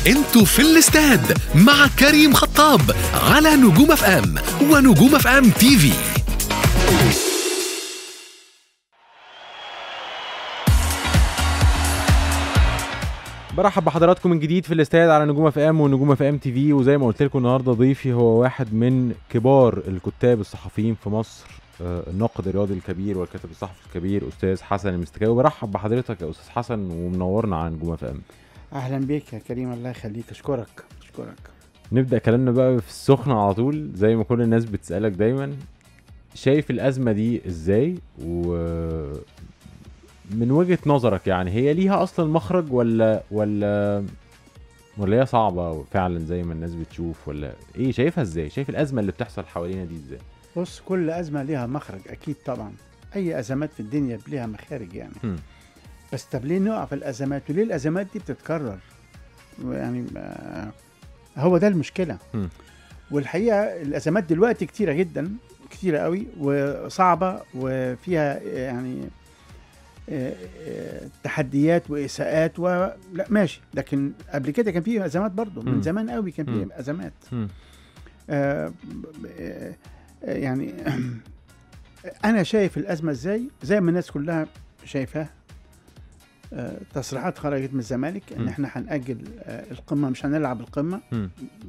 انتوا في الاستاد مع كريم خطاب على نجوم اف ام ونجوم اف ام تي في برحب بحضراتكم من جديد في الاستاد على نجوم اف ام ونجوم اف ام تي في وزي ما قلت لكم النهارده ضيفي هو واحد من كبار الكتاب الصحفيين في مصر آه، الناقد الرياضي الكبير والكاتب الصحفي الكبير استاذ حسن المستكاوي برحب بحضرتك يا استاذ حسن ومنورنا على نجوم اف ام اهلا بيك يا كريم الله يخليك اشكرك اشكرك نبدا كلامنا بقى في السخن على طول زي ما كل الناس بتسالك دايما شايف الازمه دي ازاي و من وجهه نظرك يعني هي ليها اصلا مخرج ولا ولا ولا هي صعبه فعلا زي ما الناس بتشوف ولا ايه شايفها ازاي شايف الازمه اللي بتحصل حوالينا دي ازاي بص كل ازمه ليها مخرج اكيد طبعا اي ازمات في الدنيا ليها مخارج يعني هم. بس طب ليه نقع في الازمات وليه الازمات دي بتتكرر يعني آه، هو ده المشكله هم. والحقيقه الازمات دلوقتي كتيره جدا كتيره قوي وصعبه وفيها يعني آه، آه، تحديات واساءات و لا ماشي لكن قبل كده كان في ازمات برضه مم. من زمان قوي كان مم. في ازمات هم. آه، آه، آه، يعني انا شايف الازمه ازاي زي ما الناس كلها شايفاها آه، تصريحات خرجت من الزمالك ان م. احنا هنأجل آه، القمه مش هنلعب القمه هم.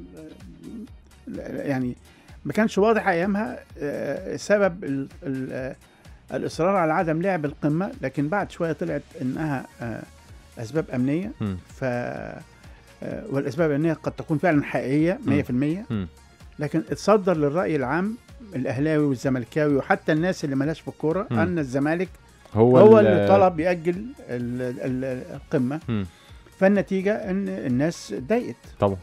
لا- يعني ما كانش واضح ايامها آه، سبب ال- ال- آه، الاصرار على عدم لعب القمه لكن بعد شويه طلعت انها آه، اسباب امنيه هم. ف آه، والاسباب الامنيه قد تكون فعلا حقيقيه 100% هم. لكن اتصدر للراي العام الاهلاوي والزملكاوي وحتى الناس اللي مالهاش في الكوره مم. ان الزمالك هو هو ال- اللي طلب ياجل ال- ال- القمه هم. فالنتيجه ان الناس اتضايقت طبعا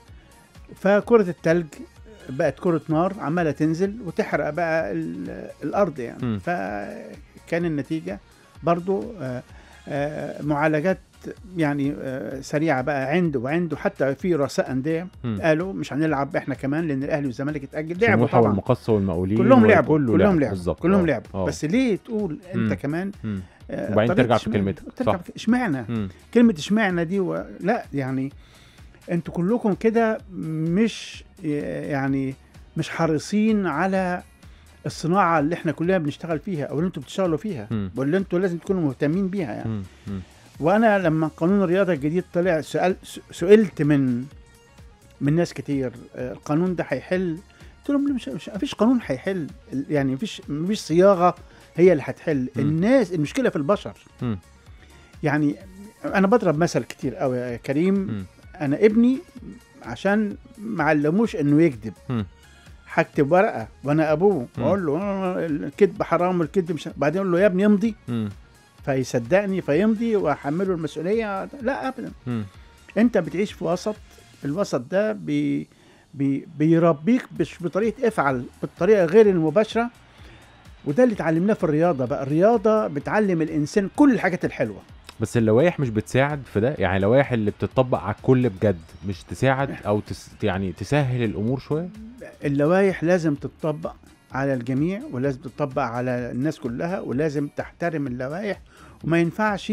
فكره التلج بقت كره نار عماله تنزل وتحرق بقى ال- الارض مم. يعني فكان النتيجه برضو آه، آه، معالجات يعني آه، سريعه بقى عنده وعنده حتى في رؤساء انديه هم. قالوا مش هنلعب احنا كمان لان الاهلي والزمالك اتاجل لعبوا سموحه طبعا والمقصه والمقاولين كلهم لعبوا كله كلهم لعب. لعبوا بالظبط كلهم آه. لعبوا آه. بس ليه تقول انت مم. كمان هم. آه، وبعدين طريقة ترجع في اشمعنى- كلمتك، ترجع صح. في- اشمعنى هم. كلمه اشمعنى دي و... لا يعني انتوا كلكم كده مش يعني مش حريصين على الصناعه اللي احنا كلنا بنشتغل فيها او اللي انتوا بتشتغلوا فيها مم. واللي انتوا لازم تكونوا مهتمين بيها يعني هم. هم. وانا لما قانون الرياضه الجديد طلع سأل س- سئلت من من ناس كتير آه، القانون ده هيحل قلت لهم مش مش مفيش قانون هيحل يعني مفيش مفيش صياغه هي اللي هتحل مم. الناس المشكله في البشر مم. يعني انا بضرب مثل كتير قوي يا كريم مم. انا ابني عشان ما علموش انه يكذب مم. هكتب ورقه وانا ابوه مم. واقول له آه، الكذب حرام والكذب مش بعدين اقول له يا ابني امضي هم. فيصدقني فيمضي واحمله المسؤوليه لا ابدا هم. انت بتعيش في وسط الوسط ده بي بي بيربيك مش بطريقه افعل بالطريقه غير المباشره وده اللي اتعلمناه في الرياضه بقى الرياضه بتعلم الانسان كل الحاجات الحلوه بس اللوائح مش بتساعد في ده يعني اللوائح اللي بتطبق على الكل بجد مش تساعد او تس يعني تسهل الامور شويه اللوائح لازم تتطبق على الجميع ولازم تتطبق على الناس كلها ولازم تحترم اللوائح وما ينفعش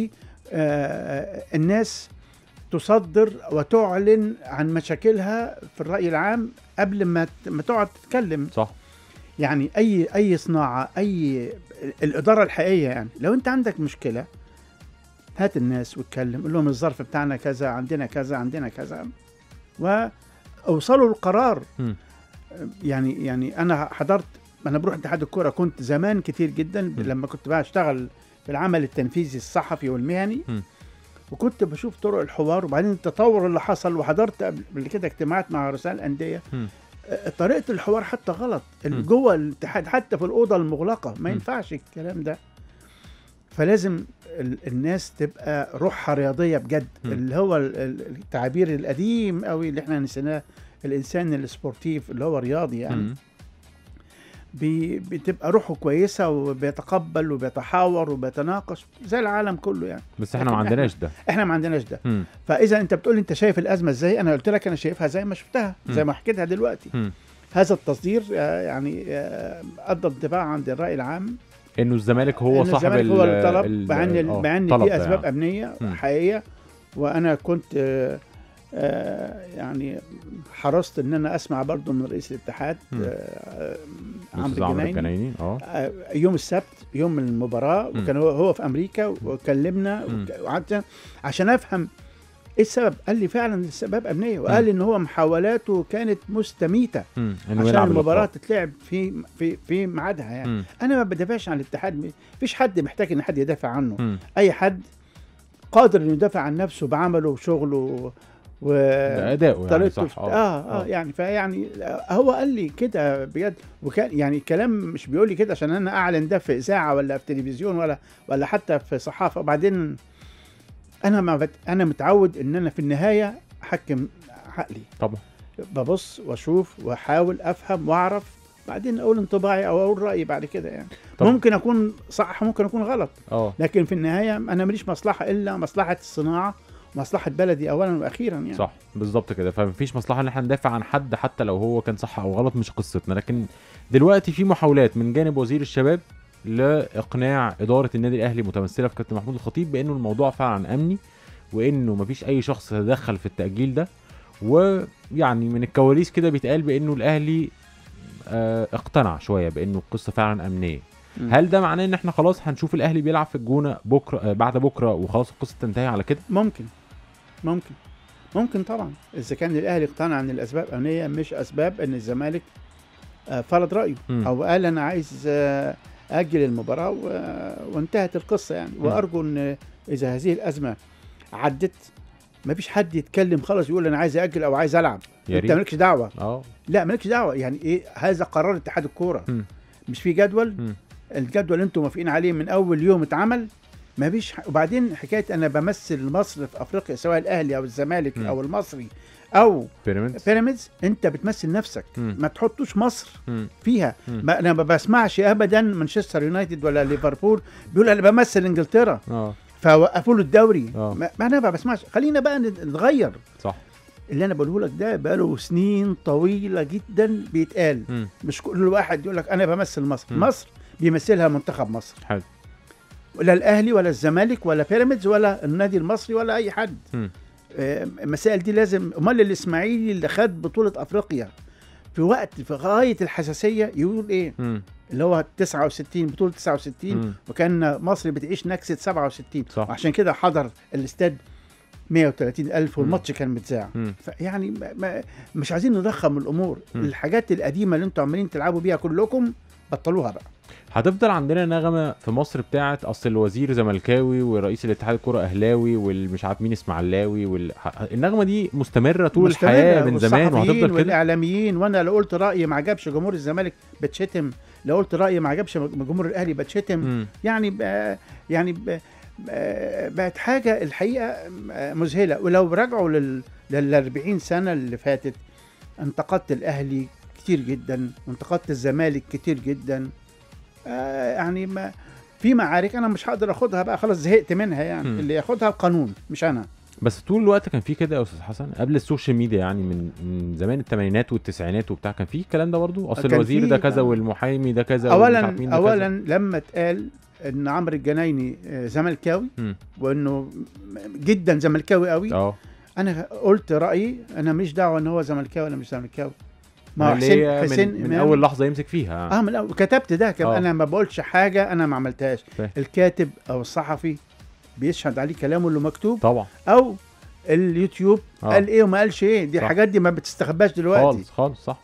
آه، الناس تصدر وتعلن عن مشاكلها في الرأي العام قبل ما ت- ما تقعد تتكلم صح يعني اي اي صناعه اي الاداره الحقيقيه يعني لو انت عندك مشكله هات الناس واتكلم قول لهم الظرف بتاعنا كذا عندنا كذا عندنا كذا واوصلوا للقرار مم. يعني يعني انا حضرت انا بروح اتحاد الكوره كنت زمان كتير جدا لما كنت بقى اشتغل في العمل التنفيذي الصحفي والمهني مم. وكنت بشوف طرق الحوار وبعدين التطور اللي حصل وحضرت قبل كده اجتماعات مع رؤساء الانديه مم. آه، طريقه الحوار حتى غلط مم. اللي جوه الاتحاد حتى في الاوضه المغلقه ما مم. ينفعش الكلام ده فلازم ال- الناس تبقى روحها رياضيه بجد مم. اللي هو ال- ال- التعبير القديم قوي اللي احنا نسيناه الانسان السبورتيف اللي هو رياضي يعني مم. بي بتبقى روحه كويسه وبيتقبل وبيتحاور وبيتناقش زي العالم كله يعني بس احنا ما لكن عندناش ده احنا ما عندناش ده مم. فاذا انت بتقول انت شايف الازمه ازاي انا قلت لك انا شايفها زي ما شفتها زي مم. ما حكيتها دلوقتي مم. هذا التصدير آه، يعني آه، ادى انطباع عند الراي العام انه الزمالك هو إن صاحب الزمالك هو اللي ال- طلب ال- مع ان آه، مع ان طلب في ده اسباب يعني. امنيه مم. حقيقيه وانا كنت آه، آه يعني حرصت ان انا اسمع برضو من رئيس الاتحاد مم. آه أستاذ عمرو عمرو الجنايني الجنايني اه آه، يوم السبت يوم المباراة مم. وكان هو, هو في أمريكا وكلمنا مم. وك- وقعدت عشان أفهم إيه السبب قال لي فعلا السبب أمنية وقال لي إن هو محاولاته كانت مستميتة مم. إنه عشان يلعب المباراة اللقاء. تتلعب في في في ميعادها يعني مم. أنا ما بدافعش عن الاتحاد مفيش حد محتاج إن حد يدافع عنه مم. أي حد قادر إنه يدافع عن نفسه بعمله وشغله و ده اداؤه يعني طريقته صح في- اه اه يعني فيعني هو قال لي كده بجد وكان يعني كلام مش بيقول لي كده عشان انا اعلن ده في اذاعه ولا في تلفزيون ولا ولا حتى في صحافه وبعدين انا ما بت انا متعود ان انا في النهايه احكم عقلي طبعا ببص واشوف واحاول افهم واعرف بعدين اقول انطباعي او اقول رايي بعد كده يعني طب- ممكن اكون صح ممكن اكون غلط اه لكن في النهايه انا ماليش مصلحه الا مصلحه الصناعه مصلحه بلدي اولا واخيرا يعني صح بالظبط كده فمفيش مصلحه ان احنا ندافع عن حد حتى لو هو كان صح او غلط مش قصتنا لكن دلوقتي في محاولات من جانب وزير الشباب لاقناع اداره النادي الاهلي متمثله في كابتن محمود الخطيب بانه الموضوع فعلا امني وانه مفيش اي شخص تدخل في التاجيل ده ويعني من الكواليس كده بيتقال بانه الاهلي آه اقتنع شويه بانه القصه فعلا امنيه مم. هل ده معناه ان احنا خلاص هنشوف الاهلي بيلعب في الجونه بكره آه بعد بكره وخلاص القصه تنتهي على كده ممكن ممكن ممكن طبعا اذا كان الاهلي اقتنع ان الاسباب امنيه مش اسباب ان الزمالك آه، فرض رايه مم. او قال انا عايز آه، اجل المباراه و- وانتهت القصه يعني مم. وارجو ان اذا هذه الازمه عدت ما فيش حد يتكلم خلاص يقول انا عايز اجل او عايز العب يا انت ريت مالكش دعوه اه لا مالكش دعوه يعني ايه هذا قرار اتحاد الكوره مم. مش في جدول مم. الجدول اللي انتم موافقين عليه من اول يوم اتعمل ما فيش ح... وبعدين حكايه انا بمثل مصر في افريقيا سواء الاهلي او الزمالك مم. او المصري او بيراميدز بيراميدز انت بتمثل نفسك مم. ما تحطوش مصر مم. فيها مم. ما انا ما بسمعش ابدا مانشستر يونايتد ولا ليفربول بيقول انا بمثل انجلترا اه فوقفوا له الدوري آه. ما ما انا ما بسمعش خلينا بقى نتغير صح اللي انا بقوله لك ده بقاله سنين طويله جدا بيتقال مم. مش كل واحد يقول لك انا بمثل مصر مم. مصر بيمثلها منتخب مصر حلو ولا الاهلي ولا الزمالك ولا بيراميدز ولا النادي المصري ولا اي حد مم. آه، المسائل دي لازم امال الاسماعيلي اللي خد بطوله افريقيا في وقت في غايه الحساسيه يقول ايه مم. اللي هو 69 بطوله 69 مم. وكان مصر بتعيش نكسه 67 صح. وعشان كده حضر الاستاد 130 ألف مم. والماتش كان متذاع مم. فيعني ما ما مش عايزين نضخم الامور مم. الحاجات القديمه اللي انتوا عمالين تلعبوا بيها كلكم بطلوها بقى هتفضل عندنا نغمه في مصر بتاعت اصل الوزير زملكاوي ورئيس الاتحاد الكره اهلاوي والمش عارف مين اسماعيلاوي وال... ه- النغمه دي مستمره طول مستمرة، الحياه من زمان والصحفيين وهتفضل كده والاعلاميين وانا لو قلت رايي ما عجبش جمهور الزمالك بتشتم لو قلت رايي ما عجبش جمهور الاهلي بتشتم مم. يعني ب- يعني ب- ب- بقت حاجه الحقيقه مذهله ولو رجعوا لل لل 40 سنه اللي فاتت انتقدت الاهلي كتير جدا وانتقدت الزمالك كتير جدا آه، يعني ما في معارك انا مش هقدر اخدها بقى خلاص زهقت منها يعني مم. اللي ياخدها القانون مش انا بس طول الوقت كان في كده يا استاذ حسن قبل السوشيال ميديا يعني من من زمان الثمانينات والتسعينات وبتاع كان في الكلام ده برضه اصل كان الوزير في- ده كذا آه. والمحامي ده كذا والمش اولا عارف مين ده اولا كذا. لما اتقال ان عمرو الجنايني آه، زملكاوي مم. وانه جدا زملكاوي قوي اه انا قلت رايي انا مش دعوه ان هو زملكاوي ولا مش زملكاوي ما هو اللي حسين هي حسين من, من إمام- اول لحظه يمسك فيها اه من الأول كتبت ده كم آه. انا ما بقولش حاجه انا ما عملتهاش فاهم. الكاتب او الصحفي بيشهد عليه كلامه اللي مكتوب طبعا او اليوتيوب آه. قال ايه وما قالش ايه دي صح. الحاجات دي ما بتستخباش دلوقتي خالص خالص صح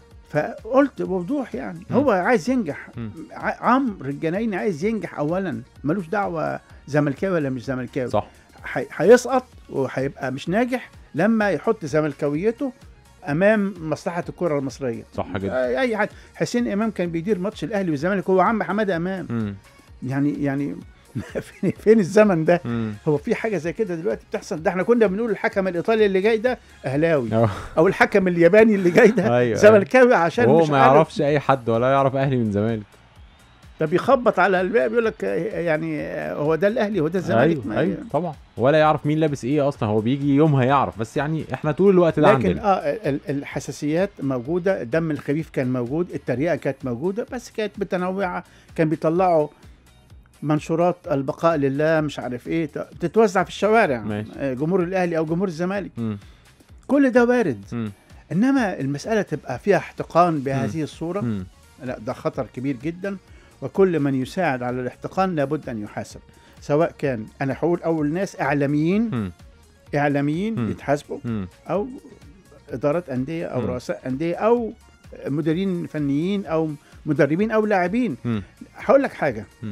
فقلت بوضوح يعني مم. هو عايز ينجح مم. ع- عمرو الجنايني عايز ينجح اولا ملوش دعوه زملكاوي ولا مش زملكاوي صح حي- هيسقط وهيبقى مش ناجح لما يحط زملكاويته امام مصلحه الكره المصريه صح جدا اي أي حد حسين امام كان بيدير ماتش الاهلي والزمالك هو عم حماده امام مم. يعني يعني فين- فين الزمن ده مم. هو في حاجه زي كده دلوقتي بتحصل ده احنا كنا بنقول الحكم الايطالي اللي جاي ده اهلاوي اه او الحكم الياباني اللي جاي ده أيوة، أيوة. زملكاوي عشان هو مش ما عارف يعرفش اي حد ولا يعرف اهلي من زمالك ده بيخبط على الباب بيقول لك يعني هو ده الاهلي هو ده الزمالك ايوه ما- ايوه طبعا ولا يعرف مين لابس ايه اصلا هو بيجي يومها يعرف بس يعني احنا طول الوقت ده لكن عندنا اه ال- الحساسيات موجوده الدم الخفيف كان موجود التريقه كانت موجوده بس كانت متنوعه كان بيطلعوا منشورات البقاء لله مش عارف ايه ت- بتتوزع في الشوارع ماشي. آه، جمهور الاهلي او جمهور الزمالك مم. كل ده وارد مم. انما المساله تبقى فيها احتقان بهذه الصوره مم. لا ده خطر كبير جدا وكل من يساعد على الاحتقان لابد ان يحاسب سواء كان انا هقول اول ناس اعلاميين مم. اعلاميين مم. يتحاسبوا مم. او ادارات انديه او مم. رؤساء انديه او مديرين فنيين او مدربين او لاعبين مم. هقول لك حاجه مم.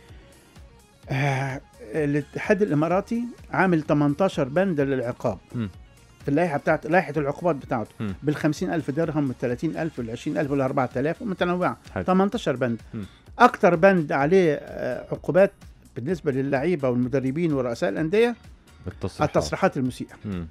آه الاتحاد الاماراتي عامل 18 بند للعقاب مم. في اللائحه بتاعت لائحه العقوبات بتاعته مم. بال 50000 درهم وال 30000 وال 20000 وال 4000 متنوعه حلو. 18 بند مم. اكتر بند عليه آه، عقوبات بالنسبه للعيبه والمدربين ورؤساء الانديه التصريحات التصريحات المسيئه مم.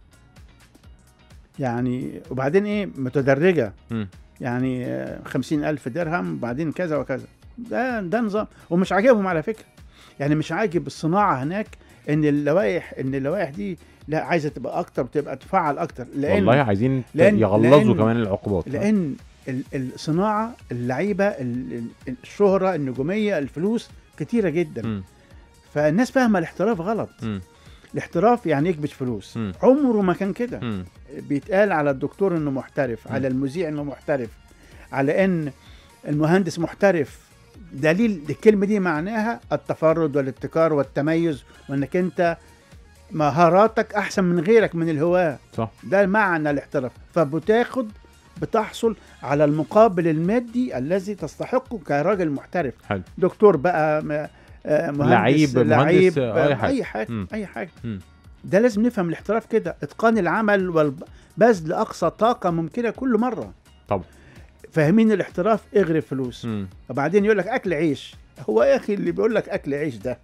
يعني وبعدين ايه متدرجه مم. يعني آه، خمسين ألف درهم وبعدين كذا وكذا ده ده نظام ومش عاجبهم على فكرة يعني مش عاجب الصناعة هناك ان اللوائح ان اللوائح دي لا عايزة تبقى اكتر وتبقى تفعل اكتر لان والله عايزين ت- لأن- يغلظوا لأن- كمان العقوبات لان ال- الصناعة اللعيبة ال- ال- الشهرة النجومية الفلوس كتيرة جدا مم. فالناس فاهمة الاحتراف غلط مم. الاحتراف يعني يكبش فلوس مم. عمره ما كان كده مم. بيتقال على الدكتور انه محترف مم. على المذيع انه محترف على ان المهندس محترف دليل الكلمه دي معناها التفرد والابتكار والتميز وانك انت مهاراتك احسن من غيرك من الهواه صح ده معنى الاحتراف فبتاخد بتحصل على المقابل المادي الذي تستحقه كراجل محترف حلو دكتور بقى م- آه، مهندس لعيب، مهندس، لعيب آه، أي حاجة. اي حاجه مم. اي حاجه مم. ده لازم نفهم الاحتراف كده اتقان العمل والبذل اقصى طاقه ممكنه كل مره طبعا فاهمين الاحتراف اغرب فلوس مم. وبعدين يقول لك اكل عيش هو يا اخي اللي بيقول لك اكل عيش ده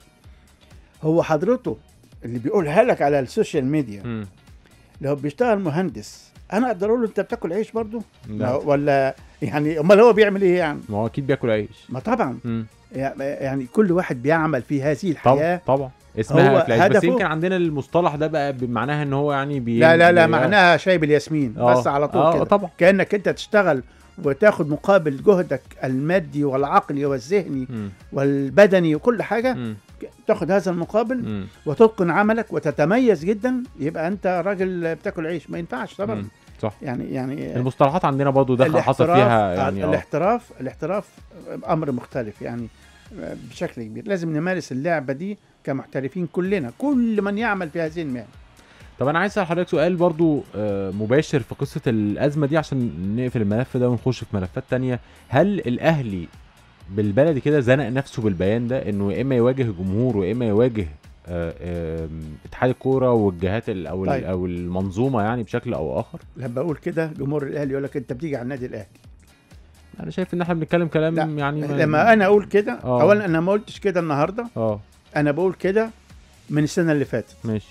هو حضرته اللي بيقولها لك على السوشيال ميديا مم. لو بيشتغل مهندس انا اقدر اقول له انت بتاكل عيش برضه لا ولا يعني امال هو بيعمل ايه يعني ما هو اكيد بياكل عيش ما طبعا مم. يعني كل واحد بيعمل في هذه طبعا الحياه طبعا اسمها هو أكل عيش. بس هدفه- يمكن عندنا المصطلح ده بقى بمعناها ان هو يعني بي لا لا لا بي- معناها شاي بالياسمين آه. بس على طول آه، كده طبعا كانك انت تشتغل وتاخد مقابل جهدك المادي والعقلي والذهني مم. والبدني وكل حاجه مم. تاخد هذا المقابل مم. وتتقن عملك وتتميز جدا يبقى انت راجل بتاكل عيش ما ينفعش طبعا مم. صح يعني يعني المصطلحات عندنا برضو دخل حصل الاحتراف- فيها يعني اه الاحتراف الاحتراف امر مختلف يعني بشكل كبير لازم نمارس اللعبه دي كمحترفين كلنا كل من يعمل في هذه المهنه طب انا عايز اسال حضرتك سؤال برضو آه، مباشر في قصه الازمه دي عشان نقفل الملف ده ونخش في ملفات تانية هل الاهلي بالبلدي كده زنق نفسه بالبيان ده انه يا اما يواجه جمهور ويا اما يواجه آه، آم، اتحاد الكوره والجهات ال- او ال- طيب. او المنظومه يعني بشكل او اخر لما بقول كده جمهور الاهلي يقول لك انت بتيجي على النادي الاهلي انا شايف ان احنا بنتكلم كلام لا، يعني ما- لما انا اقول كده آه. اولا انا ما قلتش كده النهارده اه انا بقول كده من السنه اللي فاتت ماشي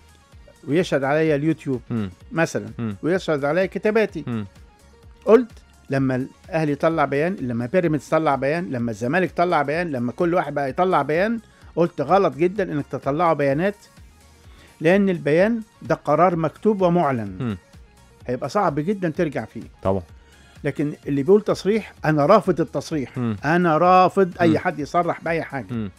ويشهد عليا اليوتيوب مم. مثلا مم. ويشهد عليا كتاباتي مم. قلت لما الاهلي طلع بيان لما بيراميدز طلع بيان لما الزمالك طلع بيان لما كل واحد بقى يطلع بيان قلت غلط جدا انك تطلعوا بيانات لان البيان ده قرار مكتوب ومعلن مم. هيبقى صعب جدا ترجع فيه طبعا لكن اللي بيقول تصريح انا رافض التصريح مم. انا رافض مم. اي حد يصرح باي حاجه مم.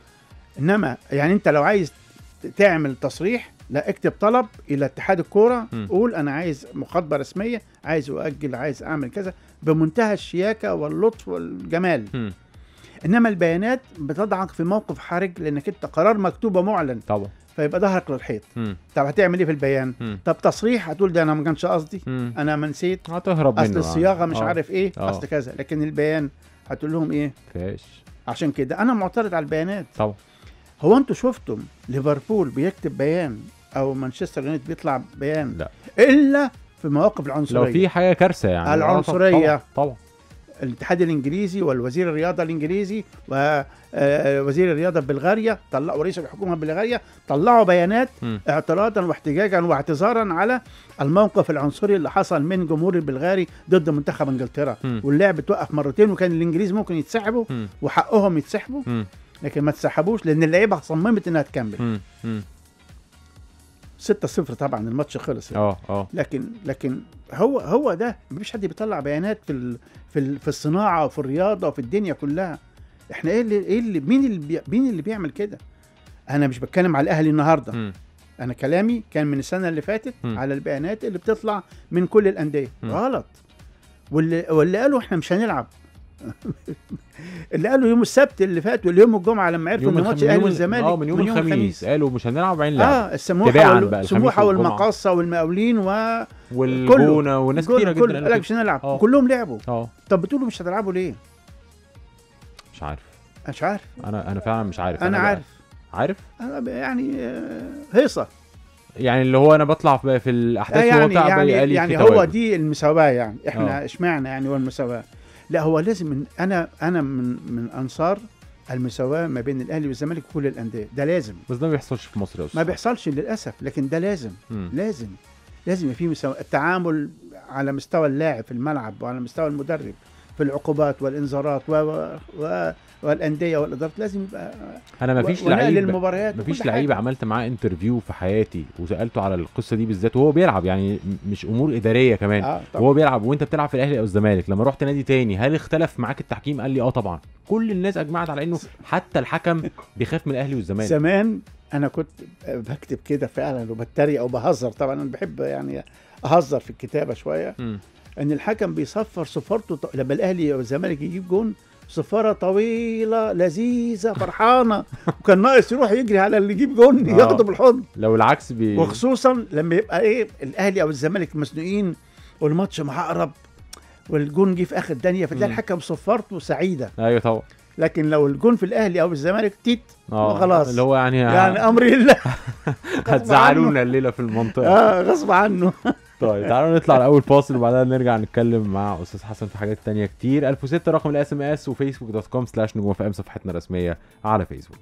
انما يعني انت لو عايز تعمل تصريح لا اكتب طلب الى اتحاد الكوره مم. قول انا عايز مخاطبه رسميه عايز اؤجل عايز اعمل كذا بمنتهى الشياكه واللطف والجمال مم. انما البيانات بتضعك في موقف حرج لانك انت قرار مكتوب ومعلن طبعا فيبقى ظهرك للحيط مم. طب هتعمل ايه في البيان مم. طب تصريح هتقول ده انا ما كانش قصدي مم. انا ما نسيت هتهرب منه اصل الصياغه مش آه. عارف ايه آه. اصل كذا لكن البيان هتقول لهم ايه فيش عشان كده انا معترض على البيانات طبعا هو انتوا شفتم ليفربول بيكتب بيان او مانشستر يونايتد بيطلع بيان لا الا في مواقف العنصريه لو في حاجه كارثه يعني آه، العنصرية. طبعا طبعا الاتحاد الانجليزي والوزير الرياضه الانجليزي ووزير الرياضه في بلغاريا طلعوا ورئيس الحكومه بلغاريا طلعوا بيانات مم. اعتراضا واحتجاجا واعتذارا على الموقف العنصري اللي حصل من جمهور البلغاري ضد منتخب انجلترا مم. واللعب توقف مرتين وكان الانجليز ممكن يتسحبوا مم. وحقهم يتسحبوا مم. لكن ما تسحبوش لان اللعيبه صممت انها تكمل مم. مم. 6-0 طبعا الماتش خلص يعني. اه اه لكن لكن هو هو ده مفيش حد بيطلع بيانات في ال في ال في الصناعه وفي الرياضه وفي الدنيا كلها احنا ايه اللي ايه اللي مين اللي بي مين اللي بيعمل كده انا مش بتكلم على الاهلي النهارده مم. انا كلامي كان من السنه اللي فاتت مم. على البيانات اللي بتطلع من كل الانديه مم. غلط واللي واللي قالوا احنا مش هنلعب اللي قالوا يوم السبت اللي فات واليوم الجمعه لما عرفوا ان الخ- ماتش الاهلي ال- والزمالك اه من يوم, الخميس قالوا مش هنلعب وبعدين لعب اه السموحه تباعاً وال- بقى الخميس السموحه والجمعة. والمقاصه والمقاولين و والجونه وناس كل- كتيره كل جدا قال قالوا لك كده. مش هنلعب آه. كلهم لعبوا اه طب بتقولوا مش هتلعبوا ليه؟ مش عارف مش عارف انا انا فعلا مش عارف انا بقى- عارف عارف انا ب- يعني آه، هيصه يعني اللي هو انا بطلع في في آه الاحداث يعني الواقع يعني بقى لي يعني في هو تواجد. دي المساواه يعني احنا آه. اشمعنى يعني هو المساواه لا هو لازم من انا انا من من انصار المساواه ما بين الاهلي والزمالك وكل الانديه ده لازم بس ده ما بيحصلش في مصر يا استاذ ما بيحصلش للاسف لكن ده لازم مم. لازم لازم يبقى في مساواة التعامل على مستوى اللاعب في الملعب وعلى مستوى المدرب في العقوبات والانذارات و... و... و... والانديه والادارات لازم يبقى انا ما فيش ونقل لعيب المباريات ما فيش وكل حاجة. لعيب عملت معاه انترفيو في حياتي وسالته على القصه دي بالذات وهو بيلعب يعني م- مش امور اداريه كمان اه طبعا وهو بيلعب وانت بتلعب في الاهلي او الزمالك لما رحت نادي تاني هل اختلف معاك التحكيم قال لي اه طبعا كل الناس اجمعت على انه حتى الحكم بيخاف من الاهلي والزمالك زمان انا كنت بكتب كده فعلا وبتريق او بهزر طبعا انا بحب يعني اهزر في الكتابه شويه مم. ان الحكم بيصفر صفارته ط... لما الاهلي او الزمالك يجيب جون صفاره طويله لذيذه فرحانه وكان ناقص يروح يجري على اللي يجيب جون آه. ياخده بالحضن لو العكس بي... وخصوصا لما يبقى ايه الاهلي او الزمالك مسنوقين والماتش معقرب والجون جه في اخر الدنيا فتلاقي مم. الحكم صفارته سعيده ايوه طبعا لكن لو الجون في الاهلي او الزمالك تيت اه خلاص. اللي هو يعني, يعني امر لله هتزعلونا الليله في المنطقه اه غصب عنه طيب تعالوا نطلع لاول فاصل وبعدها نرجع نتكلم مع استاذ حسن في حاجات تانية كتير 1006 رقم الاس ام اس وفيسبوك دوت كوم سلاش نجوم اف ام صفحتنا الرسميه على فيسبوك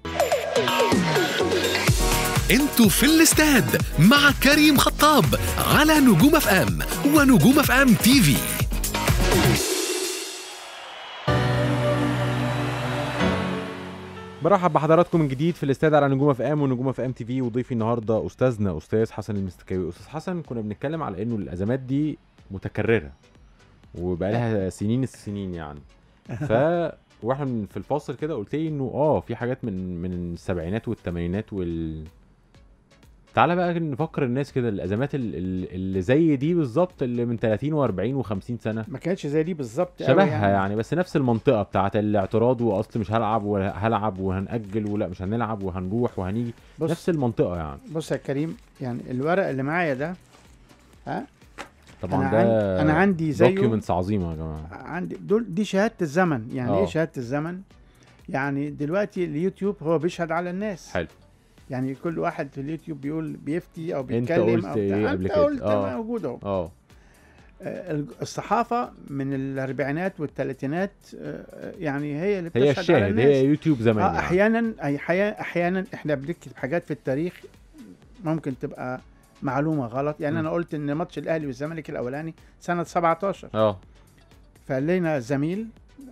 انتوا في الاستاد مع كريم خطاب على نجوم اف ام ونجوم اف ام تي في برحب بحضراتكم من جديد في الاستاد على نجوم اف ام ونجوم اف ام تي في وضيفي النهارده استاذنا استاذ حسن المستكاوي استاذ حسن كنا بنتكلم على انه الازمات دي متكرره وبقى لها سنين السنين يعني ف واحنا من- في الفاصل كده قلت لي انه اه في حاجات من من السبعينات والثمانينات وال تعالى بقى نفكر الناس كده الازمات ال- ال- اللي زي دي بالظبط اللي من 30 و40 و50 سنه ما كانتش زي دي بالظبط قوي شبهها يعني. يعني بس نفس المنطقه بتاعت الاعتراض واصل مش هلعب وهلعب وهنأجل ولا مش هنلعب وهنروح وهنيجي بص نفس المنطقه يعني بص يا كريم يعني الورق اللي معايا ده ها طبعا أنا ده عن- أنا عندي زيه- دوكيومنتس عظيمه يا جماعه عندي دول دي شهاده الزمن يعني آه. ايه شهاده الزمن يعني دلوقتي اليوتيوب هو بيشهد على الناس حلو يعني كل واحد في اليوتيوب بيقول بيفتي او أنت بيتكلم قلت او إيه بتاع قبل انت كده؟ قلت آه. موجود اهو اه آه، الج- الصحافه من الاربعينات والثلاثينات آه، يعني هي اللي هي بتشهد على الشاهد الناس هي يوتيوب زمان آه يعني. احيانا اي حيا- احيانا احنا بنكتب حاجات في التاريخ ممكن تبقى معلومه غلط يعني م. انا قلت ان ماتش الاهلي والزمالك الاولاني سنه 17 اه فلينا زميل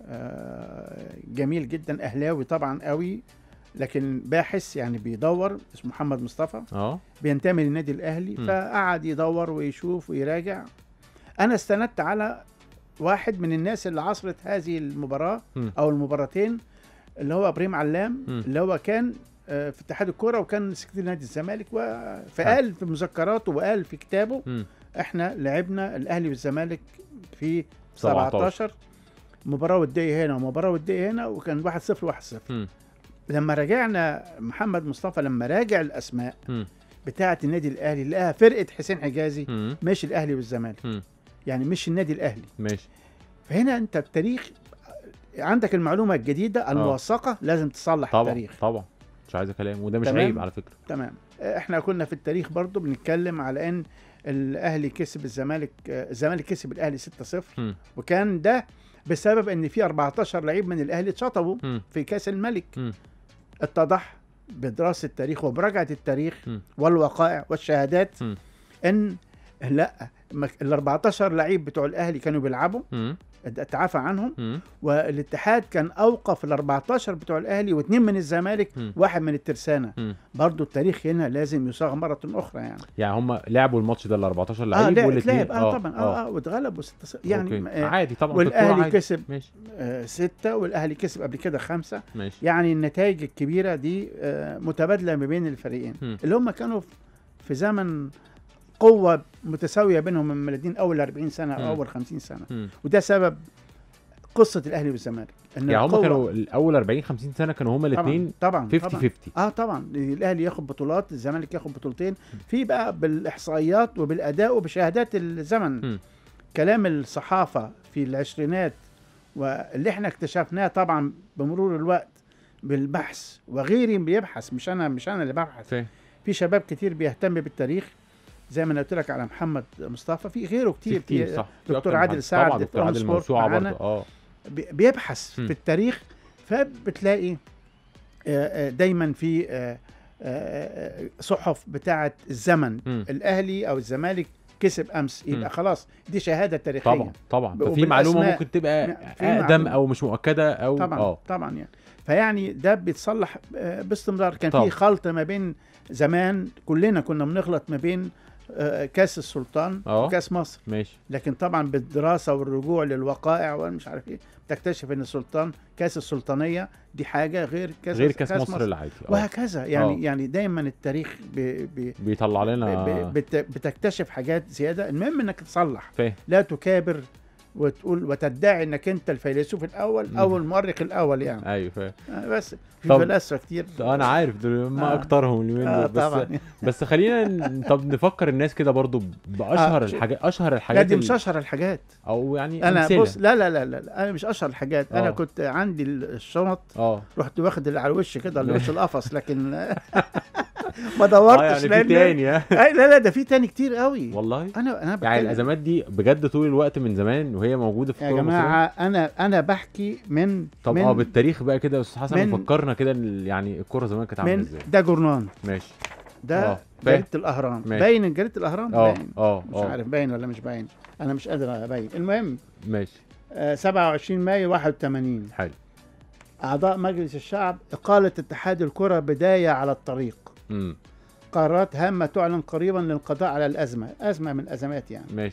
آه، جميل جدا اهلاوي طبعا قوي لكن باحث يعني بيدور اسمه محمد مصطفى اه بينتمي للنادي الاهلي م. فقعد يدور ويشوف ويراجع انا استندت على واحد من الناس اللي عصرت هذه المباراه م. او المباراتين اللي هو ابراهيم علام م. اللي هو كان آه، في اتحاد الكوره وكان سكرتير نادي الزمالك و- فقال في مذكراته وقال في كتابه مم. احنا لعبنا الاهلي والزمالك في 17. 17 مباراه وديه هنا ومباراه وديه هنا وكان 1-0 1-0 مم. لما راجعنا محمد مصطفى لما راجع الاسماء مم. بتاعه النادي الاهلي لقاها فرقه حسين حجازي مم. مش الاهلي والزمالك مم. يعني مش النادي الاهلي ماشي فهنا انت التاريخ عندك المعلومه الجديده الموثقه لازم تصلح طبعا التاريخ طبعا مش عايز كلام وده مش تمام. عيب على فكره تمام احنا كنا في التاريخ برضو بنتكلم على ان الاهلي كسب الزمالك آه، الزمالك كسب الاهلي 6-0 مم. وكان ده بسبب ان في 14 لعيب من الاهلي اتشطبوا مم. في كاس الملك مم. اتضح بدراسه التاريخ وبراجعه التاريخ مم. والوقائع والشهادات مم. ان لا ما- ال 14 لعيب بتوع الاهلي كانوا بيلعبوا مم. اتعافى عنهم مم. والاتحاد كان اوقف ال 14 بتوع الاهلي واثنين من الزمالك مم. واحد من الترسانه مم. برضو التاريخ هنا لازم يصاغ مره اخرى يعني يعني هم لعبوا الماتش ده ال 14 اه لعيب لا والاتنين اتلعب اه طبعا اه اه واتغلبوا 6 يعني أوكي. آه عادي طبعا في الكورة والاهلي عادي. كسب ماشي آه ستة والاهلي كسب قبل كده خمسة ماشي يعني النتائج الكبيره دي آه متبادله ما بين الفريقين مم. اللي هم كانوا في في زمن قوه متساويه بينهم من البلدين اول 40 سنه مم. او اول 50 سنه مم. وده سبب قصه الاهلي والزمالك ان يعني هم القوة- كانوا الاول 40 50 سنه كانوا هم الاثنين طبعا 50 طبعا 50 اه طبعا الاهلي ياخد بطولات الزمالك ياخد بطولتين في بقى بالاحصائيات وبالاداء وبشهادات الزمن مم. كلام الصحافه في العشرينات واللي احنا اكتشفناه طبعا بمرور الوقت بالبحث وغيري بيبحث مش انا مش انا اللي ببحث فاهم في شباب كتير بيهتم بالتاريخ زي ما انا قلت لك على محمد مصطفى في غيره كتير, كتير في صح في دكتور أكتر من عادل حد. سعد طبعا دكتور في عادل سبورت موسوعه معانا. برضه اه بي- بيبحث مم. في التاريخ فبتلاقي آه، آه، دايما في آه، آه، آه، صحف بتاعه الزمن مم. الاهلي او الزمالك كسب امس يبقى مم. خلاص دي شهاده تاريخيه طبعا طبعا ففي وبالأسماء. معلومه ممكن تبقى في اقدم معلومة. او مش مؤكده او طبعا اه طبعا يعني فيعني ده بيتصلح آه، باستمرار كان طبعا. في خلط ما بين زمان كلنا كنا بنخلط ما بين آه، كاس السلطان اه. وكاس مصر ماشي لكن طبعا بالدراسه والرجوع للوقائع والمش عارف ايه تكتشف ان السلطان كاس السلطانيه دي حاجه غير كاس غير كاس مصر العادي اه وهكذا يعني اه. يعني دايما التاريخ ب ب بيطلع ب لنا بت بتكتشف حاجات زياده المهم انك تصلح فاهم لا تكابر وتقول وتدعي انك انت الفيلسوف الاول او مم. المؤرخ الاول يعني ايوه فاهم آه، بس في طب- فلاسفه كتير انا عارف دول ما آه. اكترهم اليومين آه دول بس طبعا بس خلينا ن- طب نفكر الناس كده برضو باشهر آه، الحاجات اشهر لا الحاجات دي ال- مش اشهر الحاجات او يعني انا أمثلة. بص لا لا لا لا لا، انا مش اشهر الحاجات انا آه. كنت عندي الشنط اه رحت واخد اللي على الوش كده اللي وش القفص لكن ما اه دورتش يعني في لأن- تاني ها أي لا لا ده في تاني كتير قوي والله انا انا يعني بتكلم الازمات دي بجد طول الوقت من زمان وهي موجوده في يا الكوره المصرية؟ جماعه انا انا بحكي من طب من اه بالتاريخ بقى كده يا استاذ حسن من- فكرنا كده ال- يعني الكوره زمان كانت عامله من ازاي ده جورنان ماشي ده آه، جريده الاهرام ماشي. باين جريده الاهرام اه باين اه مش اه عارف باين ولا مش باين انا مش قادر ابين المهم ماشي آه 27 مايو 81 حلو اعضاء مجلس الشعب اقاله اتحاد الكره بدايه على الطريق امم قرارات هامه تعلن قريبا للقضاء على الازمه ازمه من الازمات يعني ماشي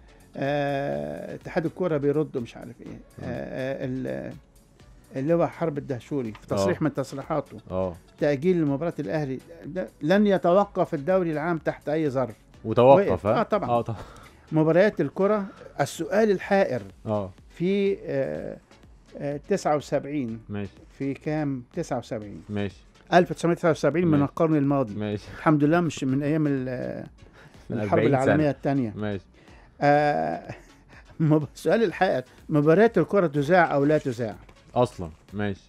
آه، اتحاد الكوره بيرد مش عارف ايه آه، آه، ال- اللي هو حرب الدهشوري في تصريح آه. من تصريحاته اه تاجيل مباراه الاهلي ده لن يتوقف الدوري العام تحت اي ظرف وتوقف وقف. ها آه، طبعاً. اه طبعا مباريات الكره السؤال الحائر اه في آه، آه، 79 ماشي في كام 79 ماشي 1979 من ماشي. القرن الماضي ماشي الحمد لله مش من ايام ال- من الحرب 40 العالميه سنة. الثانيه ماشي آه مب- سؤال الحائر مباريات الكرة تذاع أو لا تذاع اصلا ماشي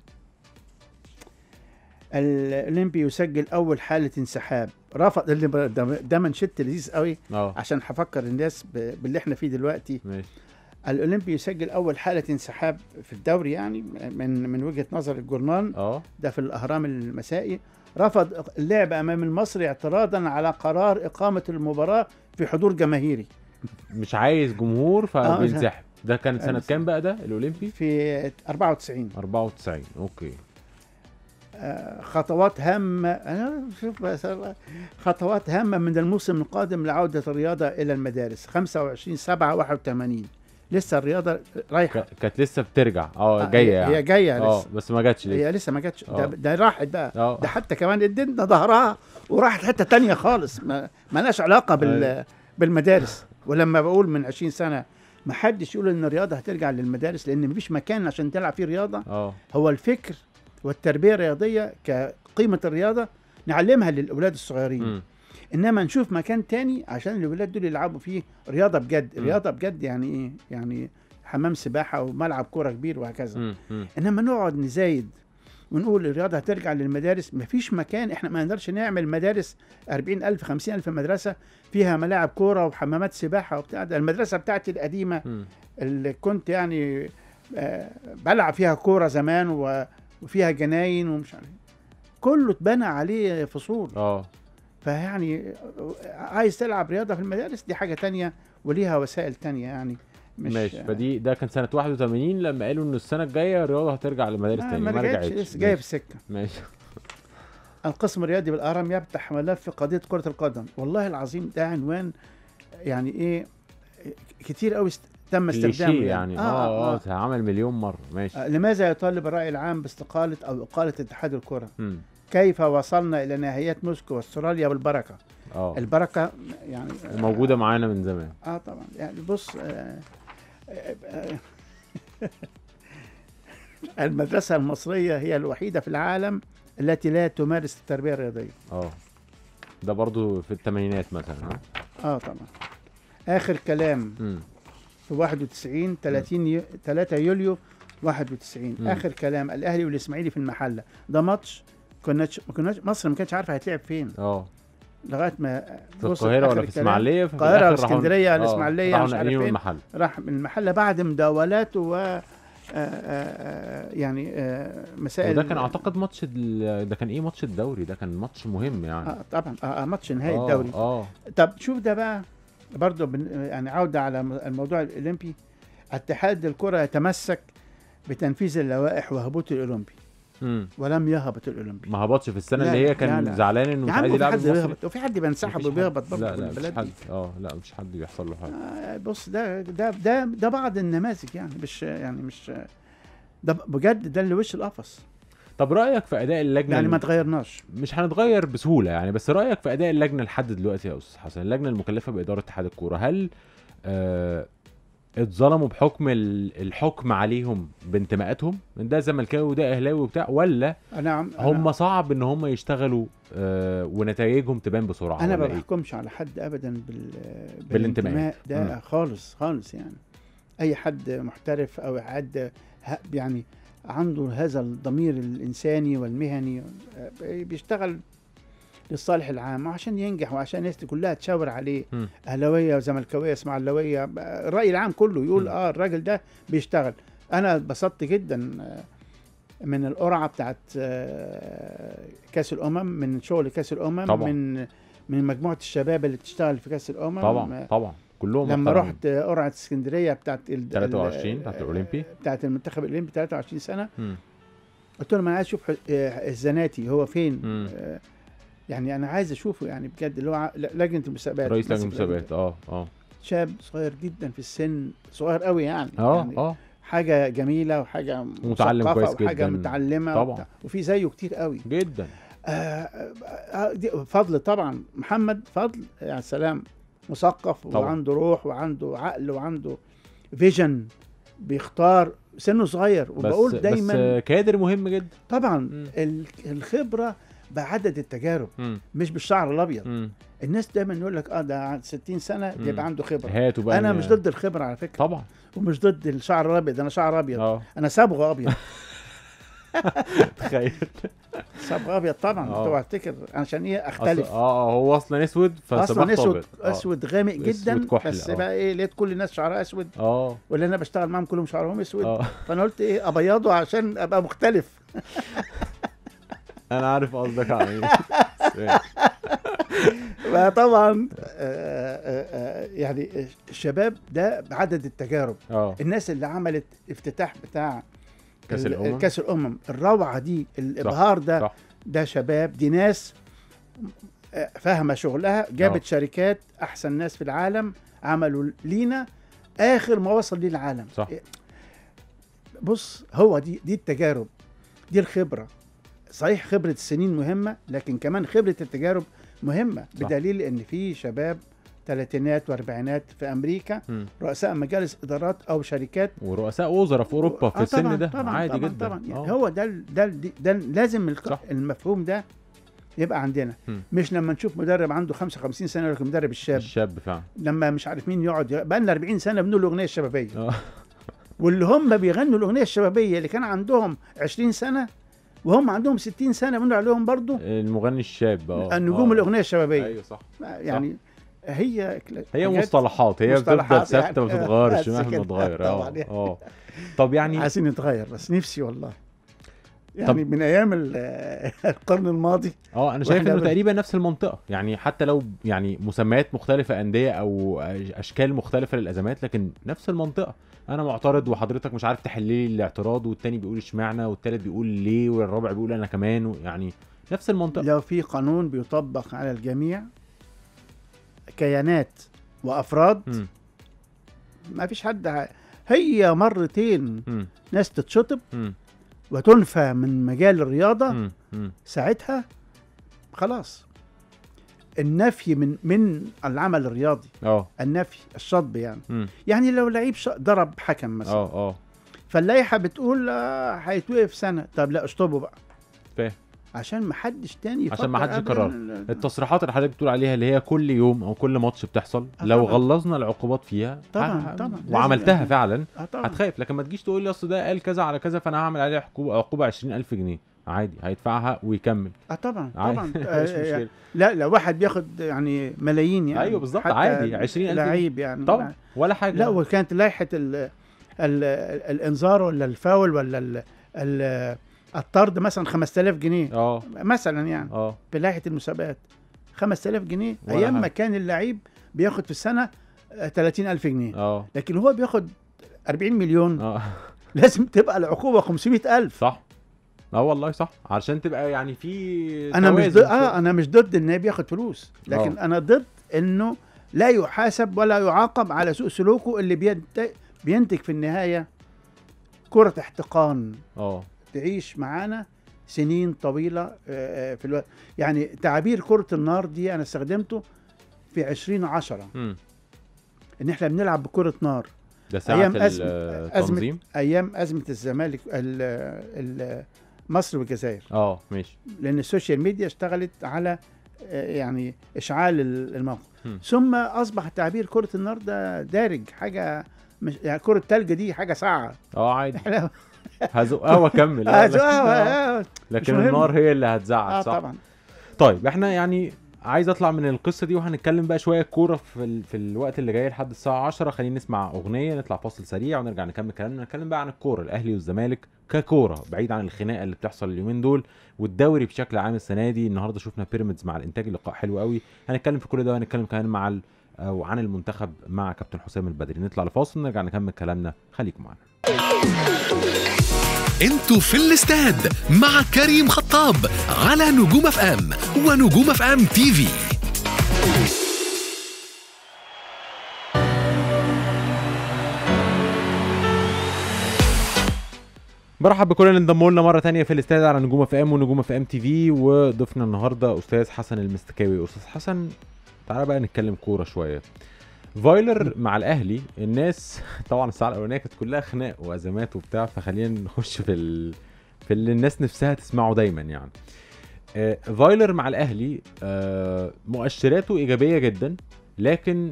الأولمبي يسجل أول حالة انسحاب رفض اللي ب- ده, ده منشط لذيذ قوي اه عشان هفكر الناس ب- باللي احنا فيه دلوقتي ماشي الأولمبي يسجل أول حالة انسحاب في الدوري يعني من من وجهة نظر الجورنال اه ده في الأهرام المسائي رفض اللعب أمام المصري اعتراضا على قرار إقامة المباراة في حضور جماهيري مش عايز جمهور آه، فبينسحب ده كانت سنة بينسحب. كام بقى ده الاولمبي في 94 94 اوكي آه، خطوات هامة أنا شوف بس خطوات هامة من الموسم القادم لعودة الرياضة إلى المدارس 25 7 81 لسه الرياضة رايحة ك- كانت لسه بترجع اه آه، جايه هي- يعني هي جاية اه لسه بس ما جاتش لسه هي لسه ما جاتش ده, آه. ده راحت بقى اه ده حتى كمان ادينا ظهرها وراحت حتة تانية خالص ما مالهاش علاقة بال أيوة. بالمدارس ولما بقول من 20 سنة ما حدش يقول ان الرياضة هترجع للمدارس لان مفيش مكان عشان تلعب فيه رياضة اه هو الفكر والتربيه الرياضيه كقيمه الرياضه نعلمها للاولاد الصغيرين مم. انما نشوف مكان تاني عشان الاولاد دول يلعبوا فيه رياضه بجد مم. رياضه بجد يعني ايه يعني حمام سباحه وملعب كوره كبير وهكذا مم. مم. انما نقعد نزايد ونقول الرياضه هترجع للمدارس مفيش مكان احنا ما نقدرش نعمل مدارس 40000 50000 مدرسه فيها ملاعب كوره وحمامات سباحه وبتاع ده المدرسه بتاعتي القديمه مم. اللي كنت يعني آه، بلعب فيها كوره زمان و- وفيها جناين ومش عارف إيه. كله اتبنى عليه فصول اه فيعني آه، عايز تلعب رياضه في المدارس دي حاجه تانية وليها وسائل تانية يعني مش ماشي فدي ده كان سنة 81 لما قالوا ان السنة الجاية الرياضة هترجع للمدارس ما, تاني ما رجعتش لسه جايه في ماشي. السكه ماشي القسم الرياضي بالاهرام يفتح ملف قضيه كره القدم والله العظيم ده عنوان يعني ايه كتير قوي است- تم استخدامه كليشيه يعني اه اه, آه. اتعمل مليون مرة ماشي آه، لماذا يطالب الراي العام باستقاله او اقاله اتحاد الكره مم. كيف وصلنا الى نهايات موسكو واستراليا والبركه اه البركه يعني موجوده معانا من زمان اه طبعا يعني بص آه آه آه المدرسه المصريه هي الوحيده في العالم التي لا تمارس التربيه الرياضيه اه ده برضو في الثمانينات مثلا ها؟ اه طبعا اخر كلام مم. في 91 30 يو 3 يوليو 91 مم. اخر كلام الاهلي والاسماعيلي في المحله ده ماتش كناش ما كناش مصر ما كانتش عارفه هيتلعب فين اه لغايه ما في بص القاهره آخر ولا في الكلام، اسماعيليه ففي القاهرة الآخر ولا راحوا- اسكندرية ولا آه، إسماعيلية، راحوا مش عارف ناقلينه فين. المحل راح من المحله بعد مداولات و آه، آه، آه، يعني آه، مسائل وده كان اعتقد ماتش ال- ده كان ايه ماتش الدوري ده كان ماتش مهم يعني آه طبعا آه آه، ماتش نهائي آه، الدوري اه طب شوف ده بقى برضه بن- يعني عوده على م- الموضوع الاولمبي اتحاد الكره يتمسك بتنفيذ اللوائح وهبوط الاولمبي مم. ولم يهبط الاولمبي ما هبطش في السنه لا، اللي هي لا، كان لا. زعلان انه يا مش عم عايز في يلعب حد المصري بيهبط وفي حد بينسحب مفيش حد. وبيهبط برضه لا من لا مش البلد حد دي. اه لا مش حد بيحصل له حاجه آه، بص ده ده ده ده بعض النماذج يعني مش يعني مش ده بجد ده اللي وش القفص طب رايك في اداء اللجنه يعني ما الم- تغيرناش مش هنتغير بسهوله يعني بس رايك في اداء اللجنه لحد دلوقتي يا استاذ حسن اللجنه المكلفه باداره اتحاد الكوره هل آه اتظلموا بحكم ال- الحكم عليهم بانتماءاتهم من ده زملكاوي وده اهلاوي وبتاع ولا انا عم هم أنا- صعب ان هم يشتغلوا آه ونتائجهم تبان بسرعه انا ما ولا إيه؟ بحكمش على حد ابدا بال بالانتماء. ده مم. خالص خالص يعني اي حد محترف او حد ه- يعني عنده هذا الضمير الانساني والمهني آه، بيشتغل للصالح العام وعشان ينجح وعشان الناس دي كلها تشاور عليه مم. اهلاويه وزملكاويه اسماعيلاويه آه، الراي العام كله يقول مم. اه الراجل ده بيشتغل انا اتبسطت جدا آه، من القرعه بتاعت آه، كاس الامم من شغل كاس الامم طبعا. من من مجموعه الشباب اللي بتشتغل في كاس الامم طبعا آه، طبعا كلهم لما محترمين. رحت قرعه اسكندريه بتاعت ال 23 ال- بتاعت الأولمبي. بتاعت المنتخب الاولمبي 23 سنه مم. قلت لهم انا عايز اشوف ح- آه، الزناتي هو فين مم. آه، يعني انا عايز اشوفه يعني بجد اللي هو ع- ل- لجنه المسابقات رئيس لجنه ماسك المسابقات اه اه شاب صغير جدا في السن صغير قوي يعني اه يعني اه حاجه جميله وحاجه ومتعلم مثقفة كويس وحاجه جداً. متعلمه طبعاً. وبتاع. وفي زيه كتير قوي جدا آه آه دي فضل طبعا محمد فضل يا سلام مثقف طبعاً. وعنده روح وعنده عقل وعنده فيجن بيختار سنه صغير بس وبقول دايما بس آه، كادر مهم جدا طبعا مم. ال- الخبره بعدد التجارب مم. مش بالشعر الابيض مم. الناس دايما يقول لك اه ده عند 60 سنه مم. بيبقى عنده خبره هاتوا بقى انا ن- مش ضد الخبره على فكره طبعا ومش ضد الشعر الابيض انا شعر ابيض اه انا صبغه ابيض تخيل صبغه ابيض طبعا آه. اوعى تفتكر عشان ايه أصل اختلف اه آه، هو اصلا اسود اصلا فصبغته اسود أبيض. آه. اسود غامق أسود جدا كحل، بس آه. بقى ايه لقيت كل الناس شعرها اسود اه واللي انا بشتغل معاهم كلهم شعرهم اسود اه فانا قلت ايه ابيضه عشان ابقى مختلف انا عارف قصدك على ايه فطبعا آه، آه، آه، يعني الشباب ده بعدد التجارب اه الناس اللي عملت افتتاح بتاع كاس ال- الامم كاس الامم الروعه دي الابهار ده صح ده شباب دي ناس آه، فاهمه شغلها جابت آه. شركات احسن ناس في العالم عملوا لينا اخر ما وصل ليه العالم صح. إيه، بص هو دي دي التجارب دي الخبره صحيح خبره السنين مهمه لكن كمان خبره التجارب مهمه صح. بدليل ان في شباب ثلاثينات واربعينات في امريكا مم. رؤساء مجالس ادارات او شركات ورؤساء وزراء في اوروبا في آه السن طبعاً ده طبعًا عادي طبعًا جدا طبعا يعني آه. هو ده ال- ده ال- ده لازم الق- صح. المفهوم ده يبقى عندنا مم. مش لما نشوف مدرب عنده 55 سنه يقول لك مدرب الشاب الشاب فعلا لما مش عارف مين يقعد بقى لنا 40 سنه بنقول الاغنيه الشبابيه اه واللي هم بيغنوا الاغنيه الشبابيه اللي كان عندهم 20 سنه وهم عندهم 60 سنه بنقول عليهم برضو المغني الشاب اه النجوم آه. الاغنيه الشبابيه ايوه صح يعني هي هي حاجات مصطلحات هي بتفضل مصطلحات ثابته ما يعني. بتتغيرش بس مهما كده. تغير طبعاً اه يعني. اه طب يعني عايزين نتغير بس نفسي والله يعني من ايام ال- القرن الماضي اه انا شايف وإحنا انه بن- تقريبا نفس المنطقه يعني حتى لو يعني مسميات مختلفه انديه او أش- اشكال مختلفه للازمات لكن نفس المنطقه انا معترض وحضرتك مش عارف تحل لي الاعتراض والتاني بيقول اشمعنى والتالت بيقول ليه والرابع بيقول انا كمان يعني نفس المنطقه لو في قانون بيطبق على الجميع كيانات وافراد مم. ما فيش حد ه- هي مرتين مم. ناس تتشطب مم. وتنفى من مجال الرياضه مم. مم. ساعتها خلاص النفي من من العمل الرياضي اه النفي الشطب يعني مم. يعني لو لعيب ش- ضرب حكم مثلا اه اه فاللائحه بتقول آه، هيتوقف سنه طب لا اشطبه بقى فاهم. عشان ما حدش تاني عشان ما يفكر حدش أبداً يكررها. ال- التصريحات اللي حضرتك بتقول عليها اللي هي كل يوم او كل ماتش بتحصل آه لو طبعاً. غلظنا العقوبات فيها طبعاً، ه- طبعاً. لازم وعملتها يعني. فعلا اه طبعا هتخاف لكن ما تجيش تقول لي اصل ده قال كذا على كذا فانا هعمل عليه عقوبه عقوبه 20000 جنيه عادي هيدفعها ويكمل اه طبعا عادي. طبعا مش آه، مشكله لا لو واحد بياخد يعني ملايين يعني أيوة بالظبط، حتى عادي، 20,000 جنيه. لعيب يعني طبعا ولا حاجه لا وكانت لائحه ال ال الانذار ولا الفاول ولا ال ال الطرد مثلا 5000 جنيه اه مثلا يعني اه في لائحه المسابقات 5000 جنيه ولا ايام ما حاجة. كان اللعيب بياخد في السنه آه، 30000 جنيه اه لكن هو بياخد 40 مليون اه لازم تبقى العقوبه 500000 صح اه والله صح علشان تبقى يعني في انا مش ضد توازن اه انا مش ضد ان بياخد فلوس لكن آه. انا ضد انه لا يحاسب ولا يعاقب على سوء سلوكه اللي بينتج, بينتج في النهايه كره احتقان اه تعيش معانا سنين طويله آه، آه، في الوقت يعني تعابير كره النار دي انا استخدمته في 2010 مم. ان احنا بنلعب بكره نار ده ساعه أيام أزمة- التنظيم ايام ازمه الزمالك ال- ال- مصر والجزائر اه ماشي لان السوشيال ميديا اشتغلت على آه، يعني اشعال ال- الموقف هم. ثم اصبح تعبير كره النار ده دارج حاجه مش يعني كره التلج دي حاجه ساعه اه عادي احنا هزقها واكمل آه، آه، آه، لكن- آه، لكن مهم. النار هي اللي هتزعل اه صح طبعا طيب احنا يعني عايز اطلع من القصه دي وهنتكلم بقى شويه كوره في ال... في الوقت اللي جاي لحد الساعه 10 خلينا نسمع اغنيه نطلع فاصل سريع ونرجع نكمل كلامنا نتكلم بقى عن الكوره الاهلي والزمالك ككوره بعيد عن الخناقه اللي بتحصل اليومين دول والدوري بشكل عام السنه دي النهارده شفنا بيراميدز مع الانتاج لقاء حلو قوي هنتكلم في كل ده وهنتكلم كمان مع ال... او عن المنتخب مع كابتن حسام البدري نطلع لفاصل نرجع نكمل كلامنا خليكم معانا انتوا في الاستاد مع كريم خطاب على نجوم اف ام ونجوم اف ام تي في برحب بكل اللي انضموا لنا مره تانية في الاستاد على نجوم اف ام ونجوم اف ام تي في وضيفنا النهارده استاذ حسن المستكاوي استاذ حسن تعالى بقى نتكلم كوره شويه فايلر مع الاهلي الناس طبعا الساعه الاولانيه كانت كلها خناق وازمات وبتاع فخلينا نخش في ال... في اللي الناس نفسها تسمعه دايما يعني آه فايلر مع الاهلي آه مؤشراته ايجابيه جدا لكن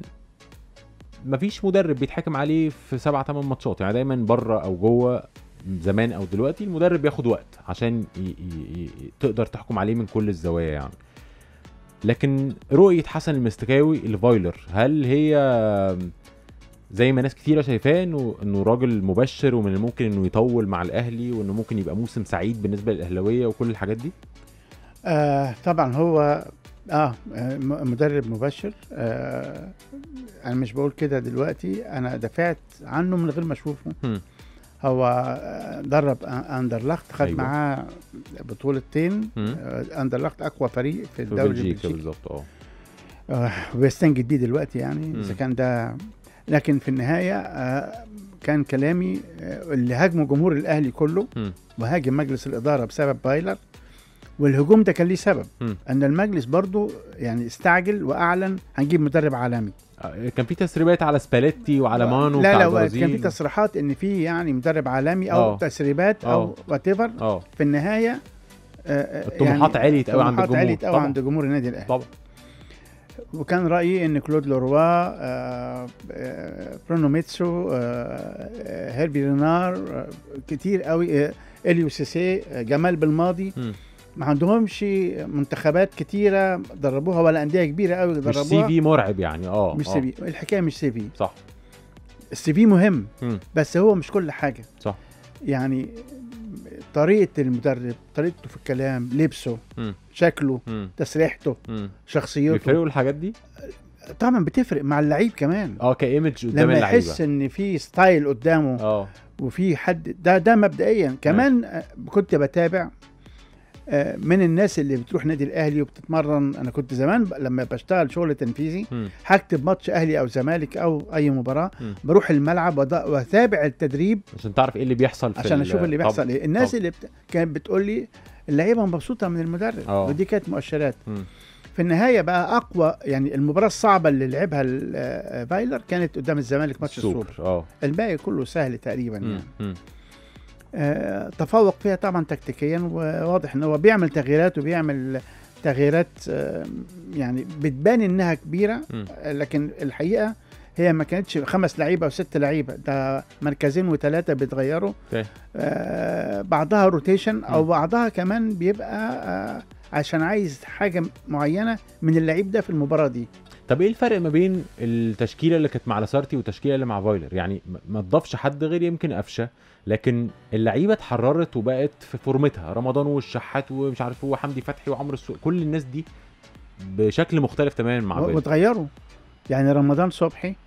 مفيش مدرب بيتحكم عليه في سبعة تمن ماتشات يعني دايما بره او جوه زمان او دلوقتي المدرب بياخد وقت عشان ي... ي... ي... تقدر تحكم عليه من كل الزوايا يعني لكن رؤية حسن المستكاوي لفايلر هل هي زي ما ناس كتيرة شايفاه انه انه راجل مبشر ومن الممكن انه يطول مع الاهلي وانه ممكن يبقى موسم سعيد بالنسبة للاهلاوية وكل الحاجات دي؟ آه طبعا هو اه آه، م- مدرب مبشر آه انا مش بقول كده دلوقتي انا دافعت عنه من غير ما اشوفه هم. هو آه، درب أ- اندرلخت خد أيوة. أيوة. معاه بطولتين هم. آه، اندرلخت اقوى فريق في في الدوري بلجيكا البلجيكي بالظبط اه آه، وبيستنجد بيه دلوقتي يعني مم. اذا كان ده لكن في النهايه آه، كان كلامي آه، اللي هاجموا جمهور الاهلي كله مم. وهاجم مجلس الاداره بسبب بايلر والهجوم ده كان ليه سبب مم. ان المجلس برضو يعني استعجل واعلن هنجيب مدرب عالمي آه، كان في تسريبات على سباليتي وعلى مانو لا بتاع لا البرازيل كان في تصريحات ان في يعني مدرب عالمي او آه. تسريبات او آه. وات اه في النهايه آه، آه، الطموحات عليت قوي عند الطموحات الجمهور عليت قوي طبعا. عند جمهور النادي الاهلي طبعا وكان رايي ان كلود لوروا آه، آه، برونو ميتسو آه، آه، هيربي رينار آه، كتير قوي آه، اليو سيسي آه، جمال بالماضي مم. ما عندهمش منتخبات كتيره دربوها ولا انديه كبيره قوي مش دربوها سي في مرعب يعني اه مش آه. سي في الحكايه مش سي في صح السي في مهم مم. بس هو مش كل حاجه صح يعني طريقه المدرب طريقته في الكلام لبسه مم. شكله مم. تسريحته مم. شخصيته بيفرقوا الحاجات دي طبعا بتفرق مع اللعيب كمان اه كايمج قدام لما اللعيبه يحس ان في ستايل قدامه اه وفي حد ده ده مبدئيا كمان آه، كنت بتابع آه، من الناس اللي بتروح نادي الاهلي وبتتمرن انا كنت زمان ب- لما بشتغل شغل تنفيذي مم. هكتب ماتش اهلي او زمالك او اي مباراه مم. بروح الملعب وأض- واتابع التدريب عشان تعرف ايه اللي بيحصل في عشان ال- اشوف اللي بيحصل طب- ايه الناس طب. اللي بت... كانت بتقول لي اللعيبه مبسوطه من المدرب آه. ودي كانت مؤشرات مم. في النهايه بقى اقوى يعني المباراه الصعبه اللي لعبها ال- آه، فايلر كانت قدام الزمالك ماتش السوبر اه الباقي كله سهل تقريبا مم. يعني مم. آه، تفوق فيها طبعا تكتيكيا وواضح ان هو بيعمل تغييرات وبيعمل تغييرات آه، يعني بتبان انها كبيره مم. آه، لكن الحقيقه هي ما كانتش خمس لعيبه او ست لعيبه ده مركزين وثلاثه بيتغيروا فاهم. آه بعضها روتيشن او مم. بعضها كمان بيبقى آه عشان عايز حاجه معينه من اللعيب ده في المباراه دي طب ايه الفرق ما بين التشكيله اللي كانت مع لاسارتي والتشكيله اللي مع فايلر يعني م- ما تضافش حد غير يمكن قفشه لكن اللعيبه اتحررت وبقت في فورمتها رمضان والشحات ومش عارف هو حمدي فتحي وعمرو السوق كل الناس دي بشكل مختلف تماما مع و- فايلر وتغيروا يعني رمضان صبحي آه،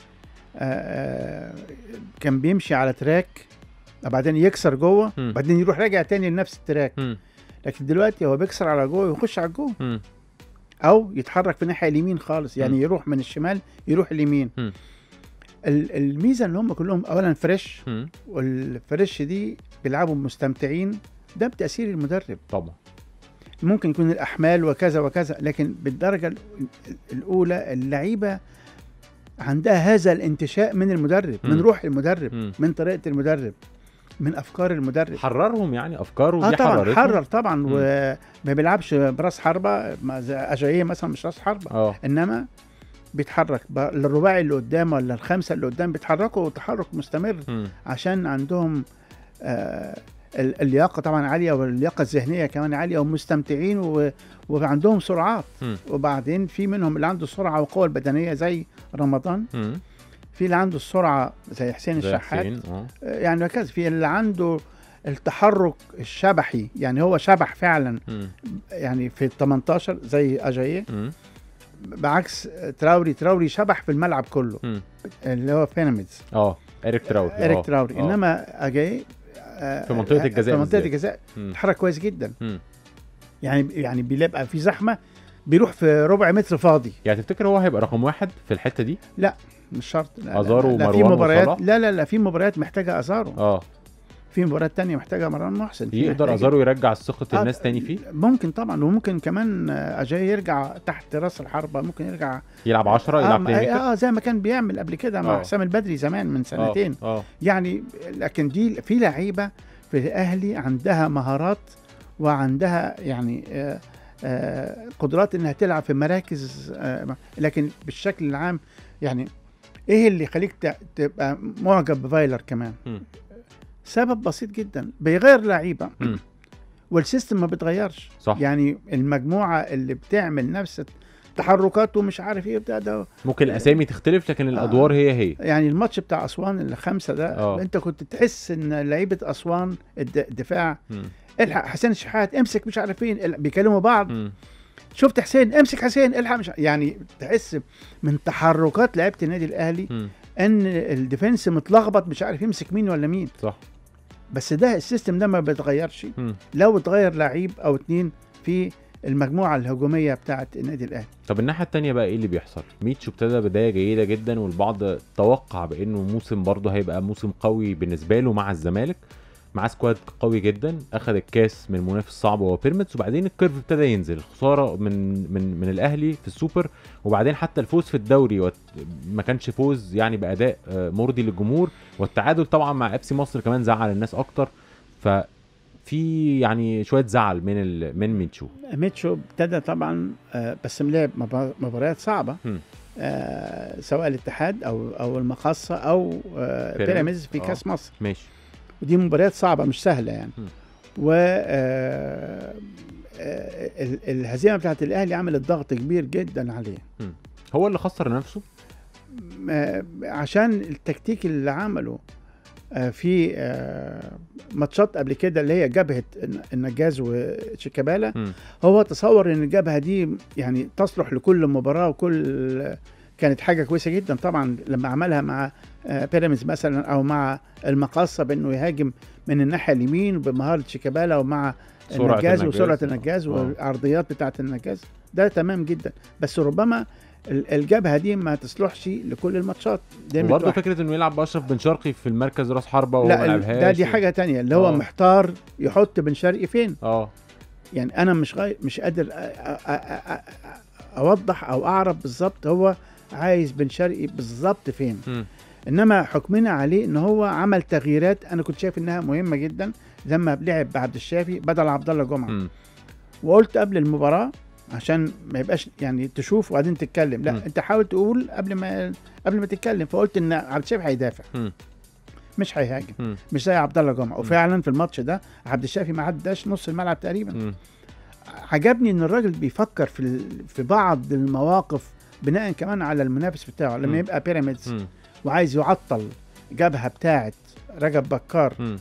آه، كان بيمشي على تراك بعدين يكسر جوه مم. بعدين يروح راجع تاني لنفس التراك مم. لكن دلوقتي هو بيكسر على جوه ويخش على الجوه مم. او يتحرك في الناحيه اليمين خالص يعني مم. يروح من الشمال يروح اليمين مم. ال- الميزه ان هم كلهم اولا فريش مم. والفريش دي بيلعبوا مستمتعين ده بتاثير المدرب طبعا ممكن يكون الاحمال وكذا وكذا لكن بالدرجه ال- الاولى اللعيبه عندها هذا الانتشاء من المدرب من مم. روح المدرب مم. من طريقه المدرب من افكار المدرب حررهم يعني افكاره اه دي طبعا حررتهم حرر طبعا مم. وما بيلعبش براس حربه ما زي اجاييه مثلا مش راس حربه اه انما بيتحرك ب- الرباعي اللي قدام ولا الخمسه اللي قدام بيتحركوا تحرك مستمر مم. عشان عندهم آه ال- اللياقه طبعا عاليه واللياقه الذهنيه كمان عاليه ومستمتعين و- وعندهم سرعات مم. وبعدين في منهم اللي عنده سرعه وقوه البدنيه زي رمضان مم. في اللي عنده السرعه زي حسين زي الشحات حسين اه آه، يعني هكذا في اللي عنده التحرك الشبحي يعني هو شبح فعلا مم. يعني في ال 18 زي اجاييه مم. بعكس تراوري تراوري شبح في الملعب كله مم. اللي هو فيناميدز اه اريك تراوري اريك آه. تراوري آه. انما اجاي آه، في منطقة آه، الجزاء في منطقه بالذات. الجزاء مم. اتحرك كويس جدا مم. يعني يعني بيبقى في زحمه بيروح في ربع متر فاضي يعني تفتكر هو هيبقى رقم واحد في الحته دي مش شرط لا لا- أزارو لا, في ومروان مباريات وصلاح؟ لا لا لا في مباريات محتاجه ازارو اه في مباريات تانية محتاجه مروان محسن في يقدر محتاجة- ازارو يرجع ثقه آه، الناس تاني فيه ممكن طبعا وممكن كمان آه، اجاي يرجع تحت راس الحربه ممكن يرجع يلعب 10 يلعب اه, بلاي ميكر آه زي ما كان بيعمل قبل كده مع آه. حسام البدري زمان من سنتين اه, آه. يعني لكن دي في لعيبه في الاهلي عندها مهارات وعندها يعني آه، آه، قدرات انها تلعب في مراكز آه، لكن بالشكل العام يعني ايه اللي يخليك ت- تبقى معجب بفايلر كمان مم. سبب بسيط جدا بيغير لعيبه مم. والسيستم ما بيتغيرش صح يعني المجموعه اللي بتعمل نفس التحركات ومش عارف ايه بتاع ده ممكن الاسامي تختلف لكن الادوار هي هي يعني الماتش بتاع اسوان الخمسه ده آه. انت كنت تحس ان لعيبه اسوان الد- الدفاع مم. الحق حسين الشحات امسك مش عارف فين ال- بيكلموا بعض مم. شفت حسين امسك حسين الحق مش ع- يعني تحس من تحركات لعيبه النادي الاهلي مم. ان الديفنس متلخبط مش عارف يمسك مين ولا مين صح بس ده السيستم ده ما بيتغيرش مم. لو اتغير لعيب او اتنين في المجموعه الهجوميه بتاعه النادي الاهلي طب الناحيه التانية بقى ايه اللي بيحصل ميتشو ابتدى بدايه جيده جدا والبعض توقع بانه موسم برضه هيبقى موسم قوي بالنسبه له مع الزمالك معاه سكواد قوي جدا اخذ الكاس من منافس صعب وهو بيراميدز وبعدين الكيرف ابتدى ينزل خساره من من من الاهلي في السوبر وبعدين حتى الفوز في الدوري وت- ما كانش فوز يعني باداء آه، مرضي للجمهور والتعادل طبعا مع ابسي مصر كمان زعل الناس اكتر ففي يعني شويه زعل من ال... من ميتشو ميتشو ابتدى طبعا آه، بس لعب مبا- مباريات صعبه مم. آه، سواء الاتحاد او او المقاصه او آه، بيراميدز. بيراميدز في آه. كاس مصر ماشي ودي مباريات صعبه مش سهله يعني مم. و آه، آه، ال- الهزيمه بتاعت الاهلي عملت ضغط كبير جدا عليه هو اللي خسر نفسه آه، عشان التكتيك اللي عمله آه، في آه، ماتشات قبل كده اللي هي جبهه الن- النجاز وشيكابالا مم. هو تصور ان الجبهه دي يعني تصلح لكل مباراه وكل كانت حاجه كويسه جدا طبعا لما عملها مع آه، بيراميدز مثلا او مع المقاصه بانه يهاجم من الناحيه اليمين بمهاره شيكابالا ومع سرعة النجاز النجاز. وسرعه النجاز آه. والعرضيات بتاعه النجاز ده تمام جدا بس ربما ال- الجبهه دي ما تصلحش لكل الماتشات دي وبرضه واحد. فكره انه يلعب باشرف بن شرقي في المركز راس حربه وهو ما لا ال- لعبهاش ده دي و- حاجه تانية اللي هو آه. محتار يحط بن شرقي فين اه يعني انا مش غاي... مش قادر أ... أ... أ... أ... اوضح او اعرف بالظبط هو عايز بن شرقي بالظبط فين مم. انما حكمنا عليه ان هو عمل تغييرات انا كنت شايف انها مهمه جدا لما لعب بعبد الشافي بدل عبد الله جمعه مم. وقلت قبل المباراه عشان ما يبقاش يعني تشوف وبعدين تتكلم لا مم. انت حاول تقول قبل ما قبل ما تتكلم فقلت ان عبد الشافي هيدافع مم. مش هيهاجم مم. مش زي عبد الله جمعه وفعلا في الماتش ده عبد الشافي ما عداش نص الملعب تقريبا مم. عجبني ان الراجل بيفكر في ال- في بعض المواقف بناء كمان على المنافس بتاعه لما مم. يبقى بيراميدز مم. وعايز يعطل جبهه بتاعه رجب بكار مم.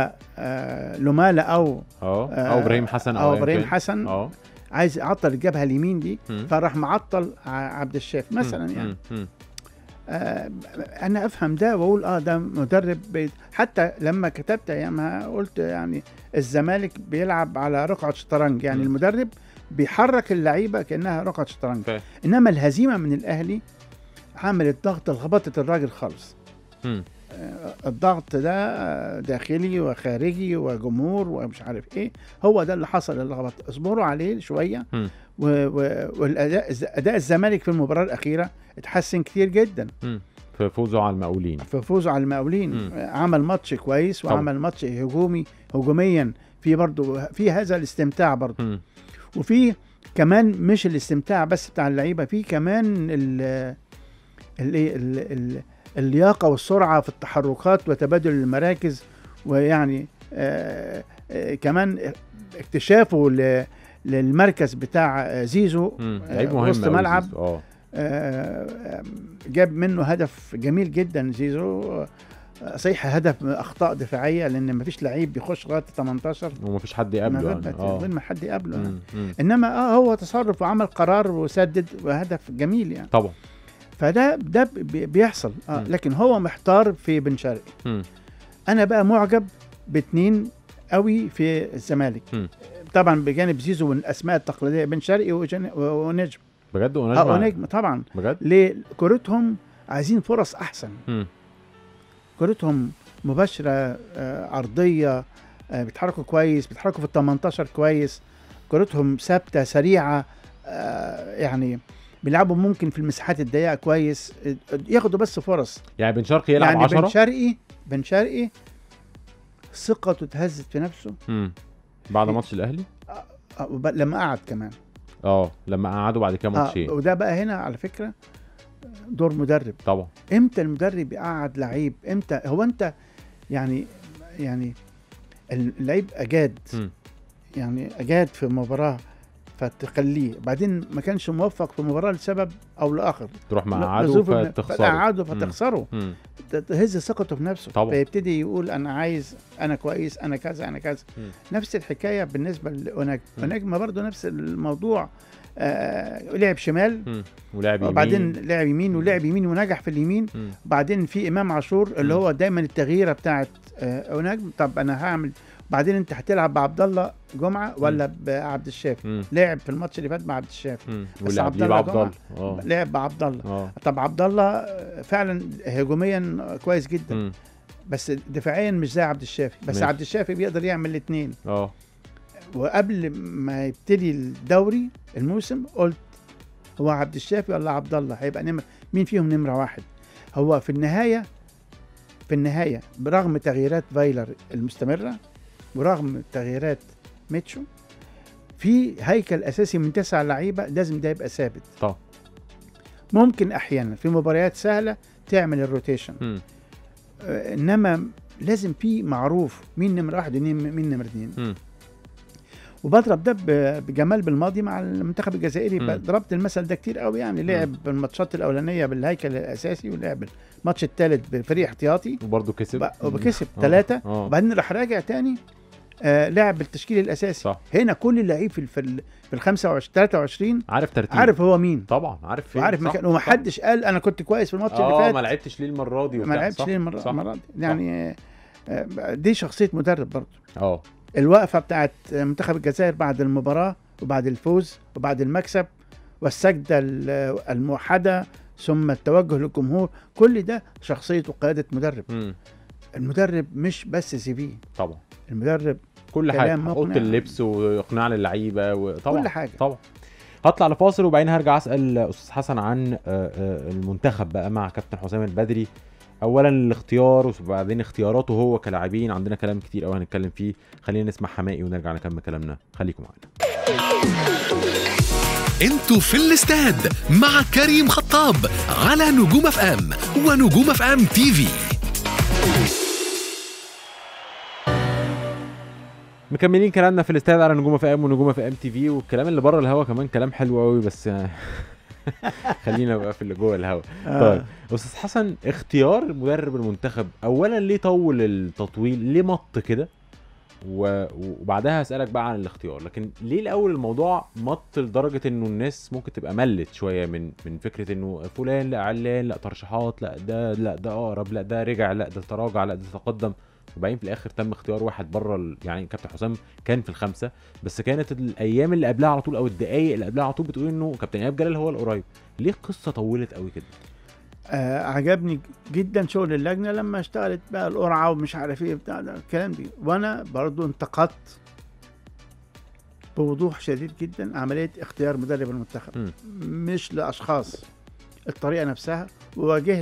ولومالا او اه آه، او ابراهيم حسن او أيا ابراهيم كان. حسن اه عايز يعطل الجبهه اليمين دي مم. فراح معطل ع- عبد الشافي مثلا مم. يعني مم. آه انا افهم ده واقول اه ده مدرب بي حتى لما كتبت ايامها قلت يعني الزمالك بيلعب على رقعه شطرنج يعني مم. المدرب بيحرك اللعيبه كانها رقعه شطرنج فاهم. انما الهزيمه من الاهلي عملت ضغط لخبطت الراجل خالص مم. آه، الضغط ده آه، داخلي وخارجي وجمهور ومش عارف ايه هو ده اللي حصل اللي لخبط اصبروا عليه شويه مم. و- و- والاداء اداء الزمالك في المباراه الاخيره اتحسن كتير جدا مم. في فوزه على المقاولين في فوزه على المقاولين مم. عمل ماتش كويس طبعا. وعمل ماتش هجومي هجوميا في برضه في هذا الاستمتاع برضه مم. وفي كمان مش الاستمتاع بس بتاع اللعيبه في كمان ال ال ال ال اللياقه والسرعه في التحركات وتبادل المراكز ويعني آه آه كمان اكتشافه ل- للمركز بتاع آه، زيزو مم. آه، لعيب مهم وسط أوي ملعب. زيزو. اه آه، جاب منه هدف جميل جدا زيزو آه، صحيح هدف اخطاء دفاعيه لان مفيش لعيب بيخش لغايه 18 ومفيش حد من يقابله غير يعني ما- اه من ما حد يقابله يعني. مم. مم. انما اه هو تصرف وعمل قرار وسدد وهدف جميل يعني طبعا فده ده بي- بيحصل آه مم. لكن هو محتار في بن شرقي مم. انا بقى معجب باتنين قوي في الزمالك مم. طبعا بجانب زيزو والاسماء التقليديه بن شرقي وجن- ونجم بجد اه ونجم ونجم طبعا بجد ليه كورتهم عايزين فرص احسن مم. كورتهم مباشره آه، عرضيه آه، بيتحركوا كويس بيتحركوا في ال 18 كويس كورتهم ثابته سريعه آه، يعني بيلعبوا ممكن في المساحات الضيقه كويس آه، ياخدوا بس فرص يعني بن شرقي يلعب يعني 10 بن شرقي بن شرقي ثقته اتهزت في نفسه مم. بعد ماتش الاهلي آه، وب- لما قعد كمان اه لما قعدوا بعد كده آه ماتشين وده بقى هنا على فكره دور مدرب طبعا امتى المدرب يقعد لعيب امتى هو انت يعني يعني اللعيب اجاد مم. يعني اجاد في مباراه فتخليه بعدين ما كانش موفق في مباراه لسبب او لاخر تروح ل- مقعده لظروف إن- فتخسره فتقعده مم. فتخسره مم. ت- تهز ثقته في نفسه طبعا. فيبتدي يقول انا عايز انا كويس انا كذا انا كذا مم. نفس الحكايه بالنسبه لأوناج مم. ونجم برضه نفس الموضوع آه لعب شمال مم. ولعب يمين وبعدين لعب يمين ولعب يمين ونجح في اليمين مم. بعدين في امام عاشور اللي مم. هو دايما التغييره بتاعت آه، ونجم طب انا هعمل بعدين انت هتلعب بعبد الله جمعه ولا بعبد الشافي مم. لعب في الماتش اللي فات مع عبد الشافي مم. بس ولعب عبد ليه الله بعبد جمعة الله اه لعب بعبد الله اه طب عبد الله آه، فعلا هجوميا كويس جدا مم. بس دفاعيا مش زي عبد الشافي بس ماشي. عبد الشافي بيقدر يعمل الاثنين اه وقبل ما يبتدي الدوري الموسم قلت هو عبد الشافي ولا عبد الله هيبقى نمر مين فيهم نمره واحد هو في النهايه في النهايه برغم تغييرات فايلر المستمره ورغم تغييرات ميتشو في هيكل اساسي من تسع لعيبه لازم ده يبقى ثابت طبعا ممكن احيانا في مباريات سهله تعمل الروتيشن مم. آه، انما لازم في معروف مين نمره واحد ومين مين نمره اثنين مم. وبضرب ده ب- بجمال بالماضي مع المنتخب الجزائري مم. ضربت المثل ده كتير قوي يعني لعب الماتشات الاولانيه بالهيكل الاساسي ولعب الماتش الثالث بفريق احتياطي وبرضه كسب ب- وبكسب آه. ثلاثه اه وبعدين راح راجع تاني آه لعب بالتشكيل الاساسي صح هنا كل لعيب في ال- في ال في ال 25 23 عارف ترتيب عارف هو مين طبعا عارف فين وعارف صح، مكان صح. ومحدش قال انا كنت كويس في الماتش اللي اه فات ما لعبتش ليه المره دي ما وبتاع. لعبتش صح، ليه المره صح. المره دي يعني آه، آه، دي شخصيه مدرب برضه اه الوقفه بتاعت منتخب الجزائر بعد المباراه وبعد الفوز وبعد المكسب والسجده ال- الموحده ثم التوجه للجمهور كل ده شخصيه وقياده مدرب مم. المدرب مش بس سي في طبعا المدرب كل كلام حاجه مقنع. اوضه اللبس واقناع للعيبه وطبعا كل حاجة. طبعا هطلع لفاصل وبعدين هرجع اسال استاذ حسن عن آه، آه، المنتخب بقى مع كابتن حسام البدري اولا الاختيار وبعدين اختياراته هو كلاعبين عندنا كلام كتير قوي هنتكلم فيه خلينا نسمع حمائي ونرجع نكمل كلامنا خليكم معانا انتوا في الاستاد مع كريم خطاب على نجوم اف ام ونجوم اف ام تي في مكملين كلامنا في الاستاد على نجوم في ام ونجوم في ام تي في والكلام اللي بره الهوا كمان كلام حلو قوي بس خلينا بقى في اللي جوه الهوا طيب استاذ حسن اختيار مدرب المنتخب اولا ليه طول التطويل ليه مط كده و- وبعدها هسألك بقى عن الاختيار لكن ليه الاول الموضوع مط لدرجة انه الناس ممكن تبقى ملت شوية من من فكرة انه فلان لا علان لا ترشيحات لا ده لا ده اقرب لا ده رجع لا ده تراجع لا ده تقدم وبعدين في الاخر تم اختيار واحد بره ال... يعني كابتن حسام كان في الخمسه بس كانت الايام اللي قبلها على طول او الدقائق اللي قبلها على طول بتقول انه كابتن ايهاب جلال هو القريب ليه القصه طولت قوي كده آه عجبني جدا شغل اللجنه لما اشتغلت بقى القرعه ومش عارف ايه بتاع ده الكلام دي وانا برضو انتقدت بوضوح شديد جدا عمليه اختيار مدرب المنتخب مم. مش لاشخاص الطريقه نفسها وواجهت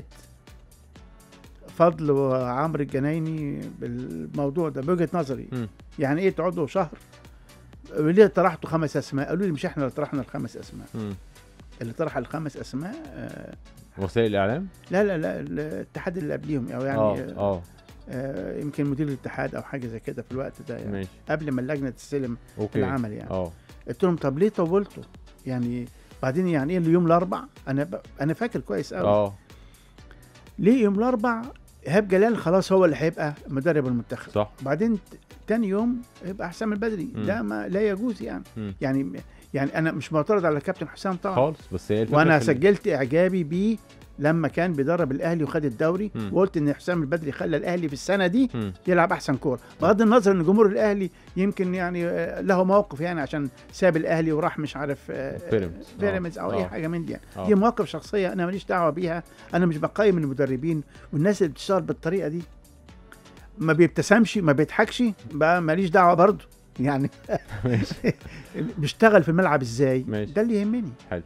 فضل وعمرو الجنايني بالموضوع ده بوجهه نظري مم. يعني ايه تقعدوا شهر ليه طرحتوا خمس اسماء قالوا لي مش احنا اللي طرحنا الخمس اسماء مم. اللي طرح الخمس اسماء آه وسائل الاعلام لا لا لا الاتحاد اللي قبليهم او يعني اه آه اه آه يمكن مدير الاتحاد او حاجه زي كده في الوقت ده يعني ماشي قبل ما اللجنه تستلم اوكي العمل يعني اه قلت لهم طب ليه طولتوا يعني بعدين يعني ايه اليوم الاربع انا ب... انا فاكر كويس قوي اه ليه يوم الاربع ايهاب جلال خلاص هو اللي هيبقى مدرب المنتخب صح بعدين ت- تاني يوم يبقى حسام البدري مم. ده ما لا يجوز يعني مم. يعني يعني انا مش معترض على كابتن حسام طبعا خالص بس هي الفكره وانا في ال- سجلت اعجابي بيه لما كان بيدرب الاهلي وخد الدوري مم. وقلت ان حسام البدري خلى الاهلي في السنه دي مم. يلعب احسن كوره بغض النظر ان جمهور الاهلي يمكن يعني آه، له موقف يعني عشان ساب الاهلي وراح مش عارف آه، بيراميدز. آه. بيراميدز او اي آه. حاجه من دي يعني. آه. دي مواقف شخصيه انا ماليش دعوه بيها انا مش بقيم المدربين والناس اللي بتشتغل بالطريقه دي ما بيبتسمش ما بيضحكش بقى ماليش دعوه برضه يعني ماشي بيشتغل في الملعب ازاي ماشي. ده اللي يهمني حلو.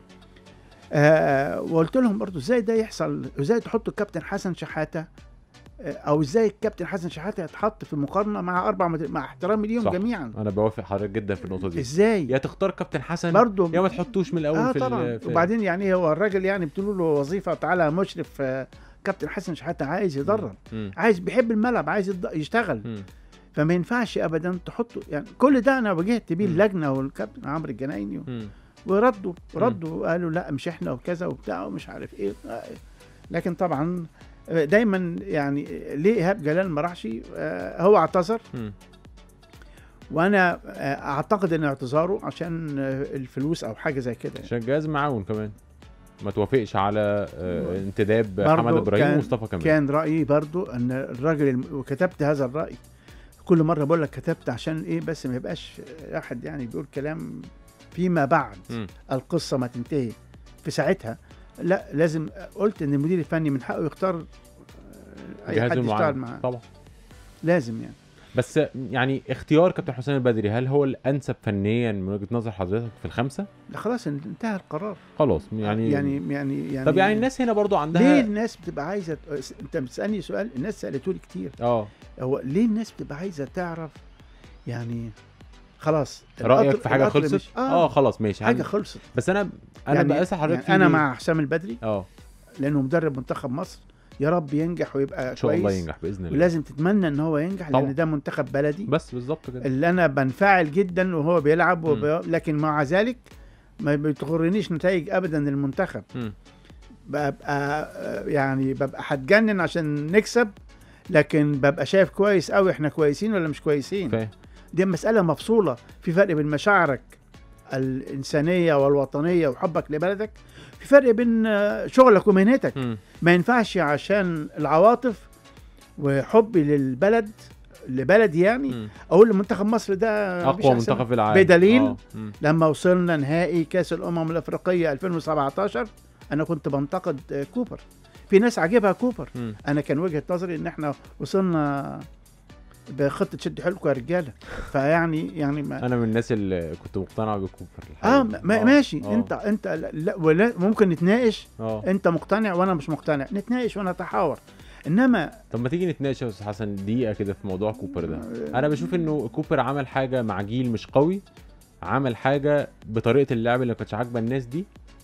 آه وقلت لهم برضو ازاي ده يحصل ازاي تحطوا الكابتن حسن شحاته آه، او ازاي الكابتن حسن شحاته يتحط في مقارنه مع اربع مد... مع احترامي ليهم صح. جميعا انا بوافق حضرتك جدا في النقطه دي ازاي يا تختار كابتن حسن برضو يا ما تحطوش من الاول اه في ال- طبعا في وبعدين يعني هو الراجل يعني بتقولوا له وظيفه تعالى مشرف آه، كابتن حسن شحاته عايز يدرب مم. عايز بيحب الملعب عايز يض- يشتغل مم. فما ينفعش ابدا تحطه يعني كل ده انا واجهت بيه مم. اللجنه والكابتن عمرو الجنايني مم. وردوا ردوا قالوا لا مش احنا وكذا وبتاع ومش عارف ايه آه، لكن طبعا دايما يعني ليه ايهاب جلال ما راحش آه، هو اعتذر مم. وانا آه، اعتقد ان اعتذاره عشان آه، الفلوس او حاجه زي كده عشان الجهاز معاون كمان ما توافقش على آه، انتداب برضو حمد ابراهيم كان- ومصطفى كمال كان رايي برضو ان الراجل الم... وكتبت هذا الراي كل مره بقول لك كتبت عشان ايه بس ما يبقاش احد يعني بيقول كلام فيما بعد مم. القصه ما تنتهي في ساعتها لا لازم قلت ان المدير الفني من حقه يختار آه، اي جهاز حد يشتغل المعاون. معاه طبعا لازم يعني بس يعني اختيار كابتن حسام البدري هل هو الانسب فنيا من وجهه نظر حضرتك في الخمسه لا خلاص انتهى القرار خلاص يعني يعني يعني يعني طب يعني الناس هنا برضو ليه عندها الناس بتبقى عايزه انت بتسالني سؤال الناس سالته لي كتير اه هو ليه الناس بتبقى عايزه تعرف يعني خلاص رايك القطر- في حاجه القطر خلصت مش- اه اه خلاص ماشي حاجه هن- خلصت بس انا انا يعني- بقيس حضرتك يعني في انا دي. مع حسام البدري اه لانه مدرب منتخب مصر يا رب ينجح ويبقى ان شاء كويس الله ينجح باذن الله ولازم تتمنى ان هو ينجح طبعا. لان ده منتخب بلدي بس بالظبط كده اللي انا بنفعل جدا وهو بيلعب مم. وب... لكن مع ذلك ما بتغرنيش نتائج ابدا المنتخب مم. ببقى آه، يعني ببقى هتجنن عشان نكسب لكن ببقى شايف كويس قوي احنا كويسين ولا مش كويسين فاهم دي مسألة مفصولة في فرق بين مشاعرك الإنسانية والوطنية وحبك لبلدك في فرق بين آه، شغلك ومهنتك مم. ما ينفعش عشان العواطف وحبي للبلد لبلدي يعني مم. اقول لمنتخب مصر ده مفيش اقوى أحسن منتخب في العالم بدليل آه. مم. لما وصلنا نهائي كاس الامم الافريقيه 2017 انا كنت بنتقد آه، كوبر في ناس عاجبها كوبر مم. انا كان وجهه نظري ان احنا وصلنا بخطه شد حيلكم يا رجاله فيعني يعني ما انا من الناس اللي كنت مقتنع بكوبر اه الحقيقة. ما ماشي آه. انت انت لا- لا ولا ممكن نتناقش اه انت مقتنع وانا مش مقتنع نتناقش ونتحاور انما طب ما تيجي نتناقش يا استاذ حسن دقيقه كده في موضوع كوبر ده انا بشوف انه كوبر عمل حاجه مع جيل مش قوي عمل حاجه بطريقه اللعب اللي ما كانتش عاجبه الناس دي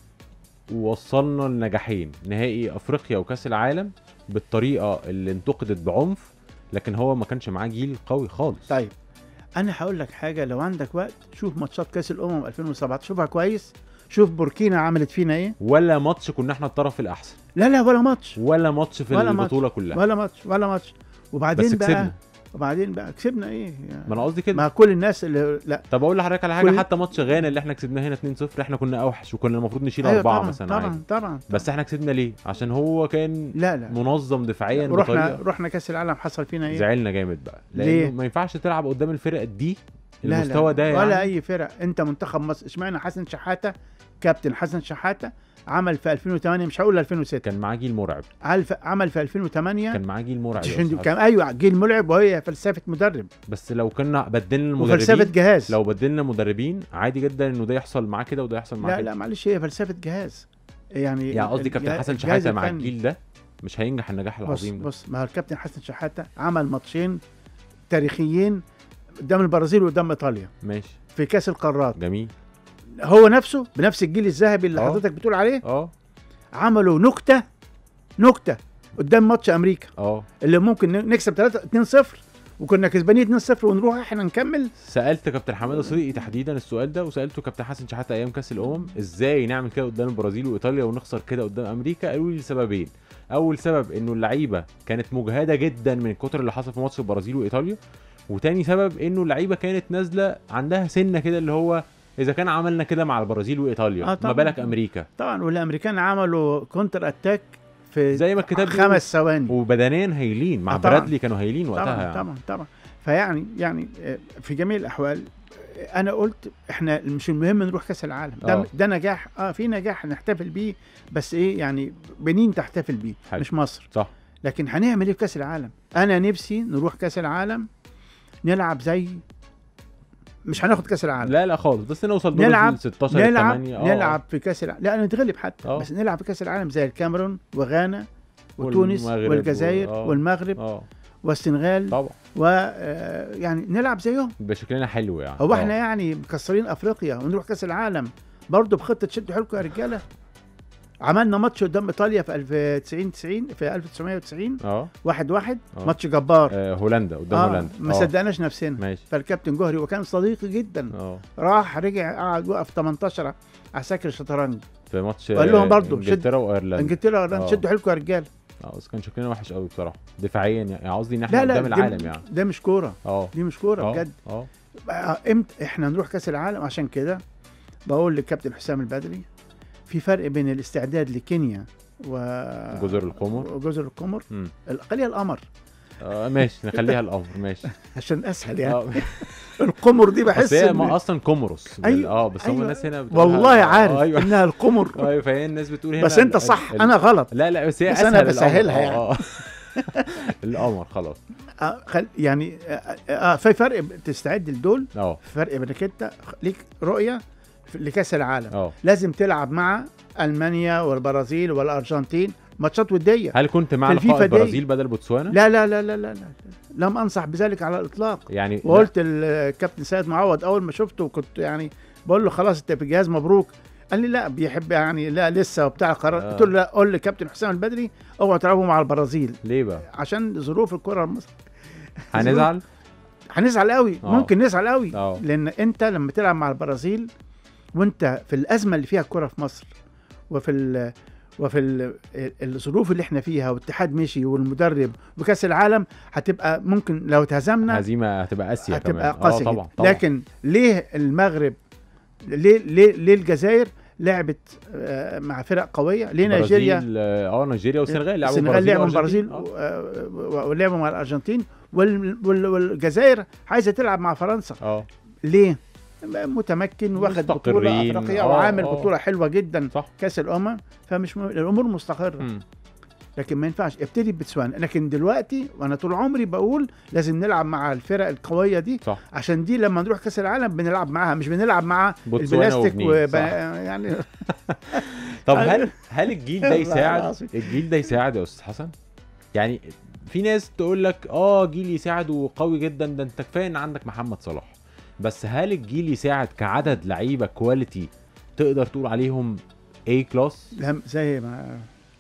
ووصلنا لنجاحين نهائي افريقيا وكاس العالم بالطريقه اللي انتقدت بعنف لكن هو ما كانش معاه جيل قوي خالص طيب انا هقول لك حاجه لو عندك وقت شوف ماتشات كاس الامم 2017 شوفها كويس شوف بوركينا عملت فينا ايه ولا ماتش كنا احنا الطرف الاحسن لا لا ولا ماتش ولا ماتش في ولا ماتش. البطوله كلها ولا ماتش ولا ماتش وبعدين بس بقى كسبنا وبعدين بقى كسبنا ايه ما انا قصدي كده مع كل الناس اللي لا طب اقول لحضرتك على حاجه كل- حتى ماتش غانا اللي احنا كسبناه هنا 2-0 احنا كنا اوحش وكنا المفروض نشيل أيوة اربعه طبعا مثلا طبعا عادي. طبعا بس احنا كسبنا ليه عشان هو كان لا لا منظم دفاعيا رحنا بطريقه رحنا كاس العالم حصل فينا ايه زعلنا جامد بقى ليه؟ لانه ما ينفعش تلعب قدام الفرق دي لا المستوى لا ده يعني ولا اي فرق انت منتخب مصر اشمعنى حسن شحاته كابتن حسن شحاته عمل في 2008 مش هقول 2006 كان معاه جيل مرعب عمل في, عمل في 2008 كان معاه جيل مرعب يا عشان أستاذ كان ايوه جيل ملعب وهي فلسفه مدرب حسن. بس لو كنا بدلنا وفلسفه المدربين جهاز لو بدلنا مدربين عادي جدا انه ده يحصل معاه كده وده يحصل معاه لا كده لا معلش هي فلسفه جهاز يعني يعني قصدي كابتن الجهاز- حسن الجهاز شحاته مع الفني. الجيل ده مش هينجح النجاح بص العظيم ده بص ما هو الكابتن حسن شحاته عمل ماتشين تاريخيين قدام البرازيل وقدام ايطاليا ماشي في كاس القارات جميل هو نفسه بنفس الجيل الذهبي اللي آه. حضرتك بتقول عليه اه عملوا نكته نكته قدام ماتش امريكا اه اللي ممكن ن- نكسب 3 2 0 وكنا كسبانين 2 0 ونروح احنا نكمل سالت كابتن حماده صديقي تحديدا السؤال ده وسالته كابتن حسن شحاته ايام كاس الامم ازاي نعمل كده قدام البرازيل وايطاليا ونخسر كده قدام امريكا قالوا لي سببين اول سبب انه اللعيبه كانت مجهده جدا من الكتر اللي حصل في ماتش البرازيل وايطاليا وتاني سبب انه اللعيبه كانت نازله عندها سنه كده اللي هو اذا كان عملنا كده مع البرازيل وايطاليا آه ما طبعاً. بالك امريكا طبعا والامريكان عملوا كونتر اتاك في زي ما الكتاب بيقول. خمس ثواني وبدنيا هايلين مع آه طبعاً. برادلي كانوا هايلين وقتها طبعا يعني. طبعا طبعا فيعني يعني آه، في جميع الاحوال آه، انا قلت احنا مش المهم نروح كاس العالم ده آه. ده نجاح اه في نجاح نحتفل بيه بس ايه يعني بنين تحتفل بيه حلو. مش مصر صح لكن هنعمل ايه في كاس العالم انا نفسي نروح كاس العالم نلعب زي مش هناخد كاس العالم لا لا خالص بس نوصل دور نلعب- 16 نلعب 8 آه. نلعب في كاس العالم لا نتغلب حتى آه. بس نلعب في كاس العالم زي الكاميرون وغانا وتونس والمغرب والجزائر و- آه. والمغرب اه والسنغال طبعا و آه، يعني نلعب زيهم يبقى شكلنا حلو يعني هو آه. احنا يعني مكسرين افريقيا ونروح كاس العالم برضه بخطه شدوا حيلكم يا رجاله عملنا ماتش قدام ايطاليا في 1990 90 في 1990 اه واحد واحد آه. ماتش جبار آه، هولندا قدام آه هولندا ما آه. صدقناش نفسنا ماشي فالكابتن جوهري وكان صديقي جدا اه راح رجع قعد وقف 18 عساكر الشطرنج في ماتش وقال لهم آه، برضو شد- انجلترا وايرلندا انجلترا آه. قال شدوا حيلكم يا رجاله اه بس كان شكلنا وحش قوي بصراحه دفاعيا يعني قصدي ان احنا لا لا قدام ده- العالم يعني ده مش كوره اه دي مش كوره اه بجد اه بقى امتى احنا نروح كاس العالم عشان كده بقول للكابتن حسام البدري في فرق بين الاستعداد لكينيا و جزر القمر وجزر القمر مم. خليها القمر آه ماشي نخليها الامر ماشي عشان اسهل يعني اه القمر دي بس بحس هي إن- ما اصلا كوموروس أيوة، اه بس هم أيوة. الناس هنا بتقولها- والله عارف آه، ايوه انها القمر ايوه فهي الناس بتقول هنا بس انت ال- صح ال- انا غلط لا لا بس هي بس اسهل أنا القمر. بسهلها آه، يعني. آه. القمر خلاص آه خل... يعني آه آه في فرق تستعد لدول اه فرق بينك انت ليك رؤيه في- لكاس العالم اه لازم تلعب مع المانيا والبرازيل والارجنتين ماتشات وديه هل كنت مع في لقاء الفيفا دي- البرازيل بدل بوتسوانا؟ لا لا لا لا لا, لا. لم انصح بذلك على الاطلاق يعني وقلت الكابتن سيد معوض اول ما شفته كنت يعني بقول له خلاص انت في الجهاز مبروك قال لي لا بيحب يعني لا لسه وبتاع قرار آه. قلت له لا قول لكابتن حسام البدري اوعوا تلعبوا مع البرازيل لا ليه بقى؟ عشان ظروف الكره المصريه هنزعل؟ هنزعل قوي آه. ممكن نزعل قوي اه لان انت لما تلعب مع البرازيل وانت في الازمه اللي فيها الكره في مصر وفي ال وفي ال الظروف اللي احنا فيها والاتحاد مشي والمدرب وكاس العالم هتبقى ممكن لو اتهزمنا هزيمه هتبقى قاسيه كمان هتبقى قاسيه اه جدا. طبعا طبعا لكن ليه المغرب ليه ليه ليه الجزائر لعبت آه، مع فرق قويه ليه نيجيريا البرازيل، اه نيجيريا والسنغال لعبوا السنغال لعبوا وأرجنتين. البرازيل اه و- و- ولعبوا مع الارجنتين وال- وال- والجزائر عايزه تلعب مع فرنسا اه ليه؟ متمكن واخد بطوله مستقرين. افريقيه آه، وعامل آه. بطوله حلوه جدا صح كاس الامم فمش م... الامور مستقره مم. لكن ما ينفعش ابتدي بتسوانا لكن دلوقتي وانا طول عمري بقول لازم نلعب مع الفرق القويه دي صح عشان دي لما نروح كاس العالم بنلعب معاها مش بنلعب مع بوتسوانا البلاستيك وبنين، وب... صح. يعني طب هل هل الجيل ده والله يساعد العظيم. الجيل ده يساعد يا استاذ حسن يعني في ناس تقول لك اه جيل يساعد وقوي جدا ده انت كفايه ان عندك محمد صلاح بس هل الجيل يساعد كعدد لعيبه كواليتي تقدر تقول عليهم اي كلاس لم- زي ما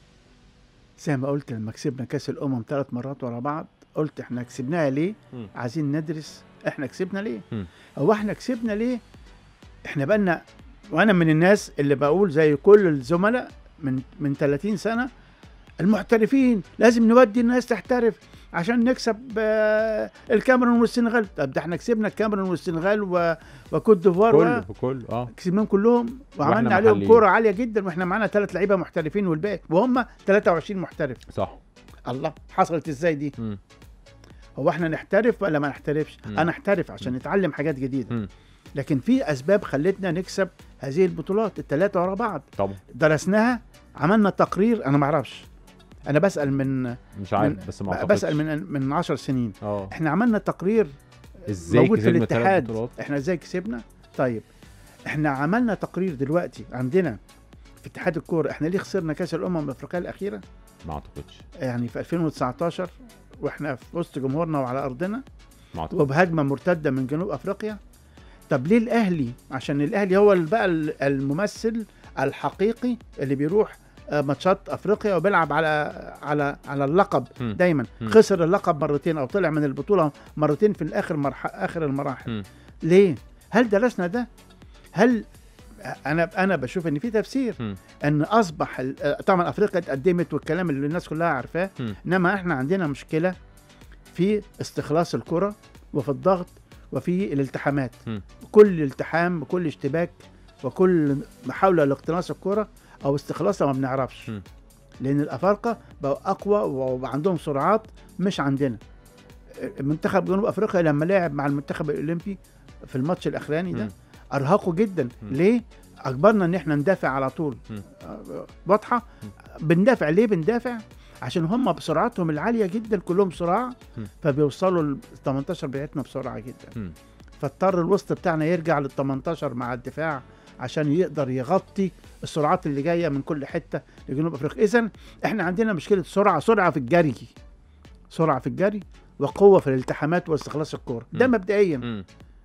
زي ما قلت لما كسبنا كاس الامم ثلاث مرات ورا بعض قلت احنا كسبناها ليه مم. عايزين ندرس احنا كسبنا ليه مم. هو احنا كسبنا ليه احنا بقالنا وانا من الناس اللي بقول زي كل الزملاء من من 30 سنه المحترفين لازم نودي الناس تحترف عشان نكسب آه، الكاميرون والسنغال طب ده احنا كسبنا الكاميرون والسنغال و- وكوت ديفوار كله و- كله اه كسبناهم كلهم وعملنا وإحنا عليهم محليين. كوره عاليه جدا واحنا معانا ثلاث لعيبه محترفين والباقي وهم 23 محترف صح الله حصلت ازاي دي مم. هو احنا نحترف ولا ما نحترفش مم. انا احترف عشان نتعلم حاجات جديده مم. لكن في اسباب خلتنا نكسب هذه البطولات الثلاثه ورا بعض طبعا درسناها عملنا تقرير انا ما اعرفش انا بسال من, مش عارف من بس ما اعتقدش بسال من من 10 سنين اه احنا عملنا تقرير ازاي موجود في كسبنا تلات الاتحاد بطولات؟ احنا ازاي كسبنا طيب احنا عملنا تقرير دلوقتي عندنا في اتحاد الكوره احنا ليه خسرنا كاس الامم الافريقيه الاخيره ما اعتقدش يعني في 2019 واحنا في وسط جمهورنا وعلى ارضنا ما اعتقدش وبهجمه مرتده من جنوب افريقيا طب ليه الاهلي عشان الاهلي هو ال- بقى ال- الممثل الحقيقي اللي بيروح آه، ماتشات افريقيا وبيلعب على على على اللقب مم. دايما مم. خسر اللقب مرتين او طلع من البطوله مرتين في الاخر مرح... اخر المراحل مم. ليه هل درسنا ده هل انا انا بشوف ان في تفسير مم. ان اصبح ال- آه، طبعا افريقيا اتقدمت والكلام اللي الناس كلها عارفاه مم. انما احنا عندنا مشكله في استخلاص الكره وفي الضغط وفي الالتحامات مم. كل التحام وكل اشتباك وكل محاوله لاقتناص الكره او استخلاصها ما بنعرفش مم. لان الافارقه بقوا اقوى وعندهم سرعات مش عندنا منتخب جنوب افريقيا لما لعب مع المنتخب الاولمبي في الماتش الاخراني ده مم. ارهقوا جدا مم. ليه اجبرنا ان احنا ندافع على طول مم. آه، واضحه بندافع ليه بندافع عشان هم بسرعتهم العاليه جدا كلهم سرعه مم. فبيوصلوا ال 18 بتاعتنا بسرعه جدا مم. فاضطر الوسط بتاعنا يرجع لل 18 مع الدفاع عشان يقدر يغطي السرعات اللي جايه من كل حته لجنوب افريقيا اذا احنا عندنا مشكله سرعه سرعه في الجري سرعه في الجري وقوه في الالتحامات واستخلاص الكوره ده مم. مبدئيا مم.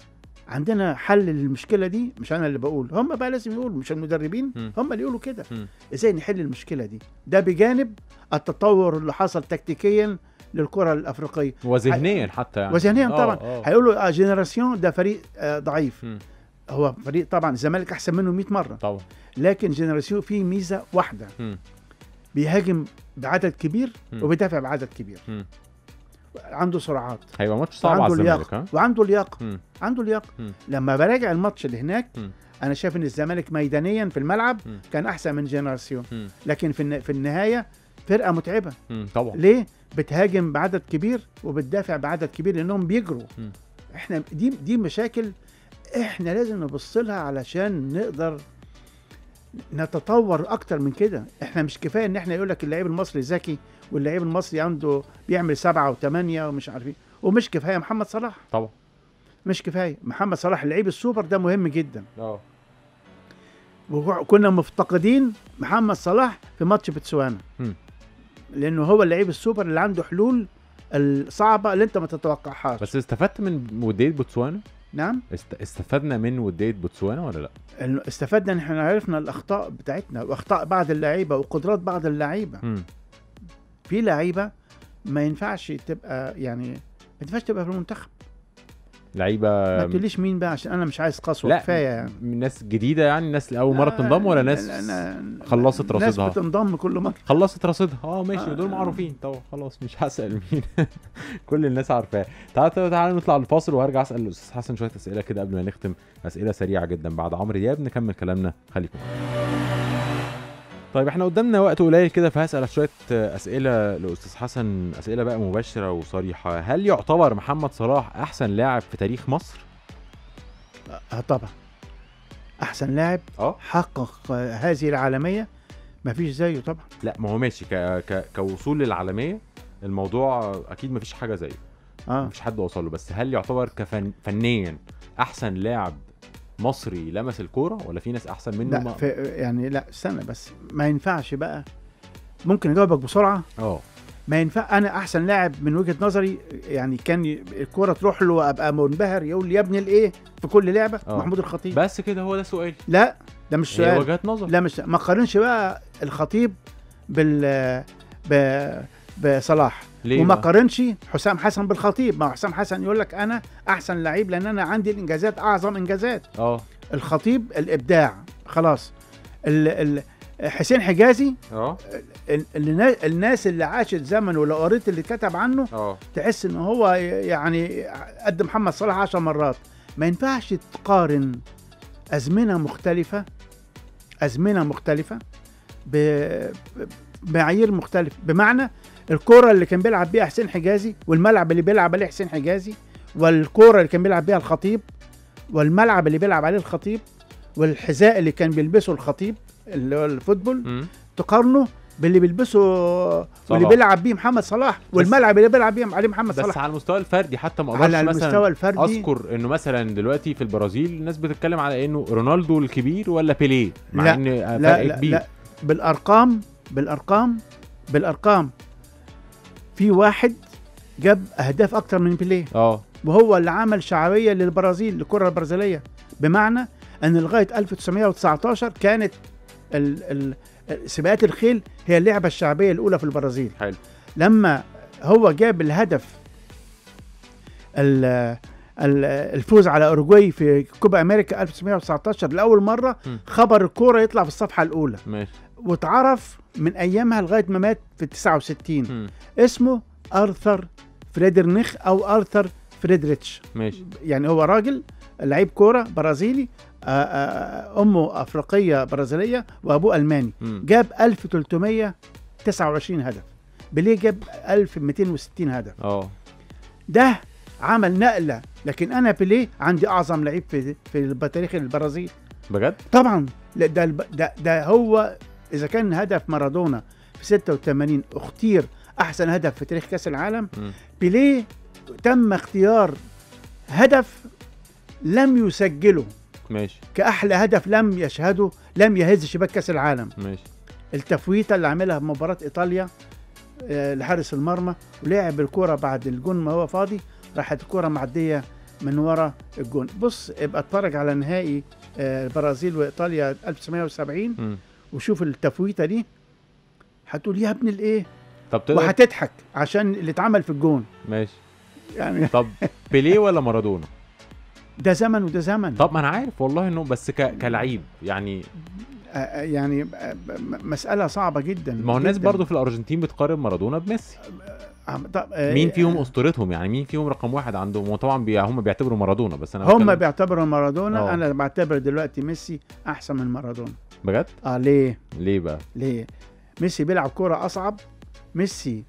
عندنا حل للمشكله دي مش انا اللي بقول هم بقى لازم يقولوا مش المدربين مم. هم اللي يقولوا كده مم. ازاي نحل المشكله دي ده بجانب التطور اللي حصل تكتيكيا للكره الافريقيه وذهنيا حتى يعني وذهنيا آه، طبعا آه. هيقولوا اه جينيراسيون ده فريق آه ضعيف مم. هو فريق طبعا الزمالك احسن منه 100 مره طبعا لكن جينيراسيون فيه ميزه واحده مم. بيهاجم بعدد كبير مم. وبيدافع بعدد كبير مم. عنده سرعات هيبقى ماتش صعب على وعنده الزمالك لياقه ها وعنده لياقه مم. عنده لياقه مم. لما براجع الماتش اللي هناك مم. انا شايف ان الزمالك ميدانيا في الملعب مم. كان احسن من جينيراسيون مم. لكن في الن- في النهايه فرقه متعبه مم. طبعا ليه بتهاجم بعدد كبير وبتدافع بعدد كبير لانهم بيجروا مم. احنا دي دي مشاكل احنا لازم نبص لها علشان نقدر نتطور اكتر من كده احنا مش كفايه ان احنا يقول لك اللعيب المصري ذكي واللعيب المصري عنده بيعمل سبعة وثمانية ومش عارف ايه ومش كفايه محمد صلاح طبعا مش كفايه محمد صلاح اللعيب السوبر ده مهم جدا اه وكنا مفتقدين محمد صلاح في ماتش بتسوانا مم. لانه هو اللعيب السوبر اللي عنده حلول الصعبه اللي انت ما تتوقعهاش بس استفدت من وديه بوتسوانا نعم است... استفدنا من وديه بوتسوانا ولا لا إنه استفدنا ان احنا عرفنا الاخطاء بتاعتنا واخطاء بعض اللعيبه وقدرات بعض اللعيبه مم. في لعيبه ما ينفعش تبقى يعني ما ينفعش تبقى في المنتخب لعيبه ما تقوليش مين بقى عشان انا مش عايز قسوه لا كفايه يعني من ناس جديده يعني ناس اول مره تنضم ولا ناس لا- لا- خلصت ناس رصيدها؟ بتنضم كل مره خلصت رصيدها اه ماشي آه. دول معروفين طبعا خلاص مش هسال مين كل الناس عارفاه تعال تعال تعال نطلع الفاصل وهرجع اسال الاستاذ حسن شويه اسئله كده قبل ما نختم اسئله سريعه جدا بعد عمرو دياب نكمل كلامنا خليكم طيب احنا قدامنا وقت قليل كده فهسال شويه اسئله لاستاذ حسن اسئله بقى مباشره وصريحه هل يعتبر محمد صلاح احسن لاعب في تاريخ مصر اه طبعا احسن لاعب اه حقق هذه العالميه مفيش زيه طبعا لا ما هو ماشي ك... ك... كوصول للعالميه الموضوع اكيد ما فيش حاجه زيه اه مفيش حد وصل له بس هل يعتبر كفن فنيا احسن لاعب مصري لمس الكوره ولا في ناس احسن منه لا ما... في يعني لا استنى بس ما ينفعش بقى ممكن اجاوبك بسرعه اه ما ينفع انا احسن لاعب من وجهه نظري يعني كان ي- الكوره تروح له ابقى منبهر يقول لي يا ابني الايه في كل لعبه آه. محمود الخطيب بس كده هو ده سؤالي لا ده مش هي سؤال وجهات نظر لا مش ما قارنش بقى الخطيب بال ب بصلاح ليه وما بقى؟ قارنش حسام حسن بالخطيب ما هو حسام حسن يقول لك انا احسن لعيب لان انا عندي الانجازات اعظم انجازات اه الخطيب الابداع خلاص ال ال حسين حجازي اه ال- النا- الناس اللي عاشت زمن ولو قريت اللي كتب عنه اه تحس ان هو يعني قد محمد صلاح عشر مرات ما ينفعش تقارن ازمنه مختلفه ازمنه مختلفه ب- بمعايير مختلفه بمعنى الكرة اللي كان بيلعب بيها حسين حجازي والملعب اللي بيلعب عليه حسين حجازي والكرة اللي كان بيلعب بيها الخطيب والملعب اللي بيلعب عليه الخطيب والحذاء اللي كان بيلبسه الخطيب اللي هو الفوتبول مم. تقارنه باللي بيلبسه واللي صلاح. بيلعب بيه محمد صلاح والملعب اللي بيلعب بيه عليه محمد بس صلاح على المستوى الفردي حتى ما على اقدرش المستوى مثلا الفردي اذكر انه مثلا دلوقتي في البرازيل الناس بتتكلم على انه رونالدو الكبير ولا بيليه مع لا، ان فرق لا لا كبير لا بالارقام بالارقام بالارقام في واحد جاب اهداف اكتر من بيليه اه وهو اللي عمل شعبيه للبرازيل للكره البرازيليه بمعنى ان لغايه 1919 كانت ال ال سباقات الخيل هي اللعبه الشعبيه الاولى في البرازيل حلو لما هو جاب الهدف ال- ال- الفوز على اوروجواي في كوبا امريكا 1919 لاول مره م. خبر الكوره يطلع في الصفحه الاولى ماشي واتعرف من ايامها لغايه ما مات في 69 مم. اسمه ارثر فريدرنيخ او ارثر فريدريتش ماشي يعني هو راجل لعيب كوره برازيلي آه، آه، امه افريقيه برازيليه وابوه الماني مم. جاب 1329 هدف بيليه جاب 1260 هدف اه ده عمل نقله لكن انا بيليه عندي اعظم لعيب في في تاريخ البرازيل بجد طبعا لا ده الب- ده, ده هو اذا كان هدف مارادونا في 86 اختير احسن هدف في تاريخ كاس العالم مم. بيليه تم اختيار هدف لم يسجله ماشي كاحلى هدف لم يشهده لم يهز شباك كاس العالم ماشي التفويته اللي عملها في مباراه ايطاليا آه، لحارس المرمى ولعب الكره بعد الجون ما هو فاضي راحت الكره معديه من ورا الجون بص ابقى اتفرج على نهائي آه، البرازيل وايطاليا 1970 مم. وشوف التفويته دي هتقول يا ابن الايه طب تقدر وهتضحك عشان اللي اتعمل في الجون ماشي يعني طب بيليه ولا مارادونا ده زمن وده زمن طب ما انا عارف والله انه بس ك... كلعيب يعني آه، آه، يعني آه، م- مساله صعبه جدا ما هو الناس جداً. برضو في الارجنتين بتقارن مارادونا بميسي آه، طب، آه، مين فيهم اسطورتهم يعني مين فيهم رقم واحد عندهم وطبعا بي... هم بيعتبروا مارادونا بس انا هم بتكلم- بيعتبروا مارادونا آه. انا بعتبر دلوقتي ميسي احسن من مارادونا بجد اه ليه ليه بقى ليه ميسي بيلعب كرة اصعب ميسي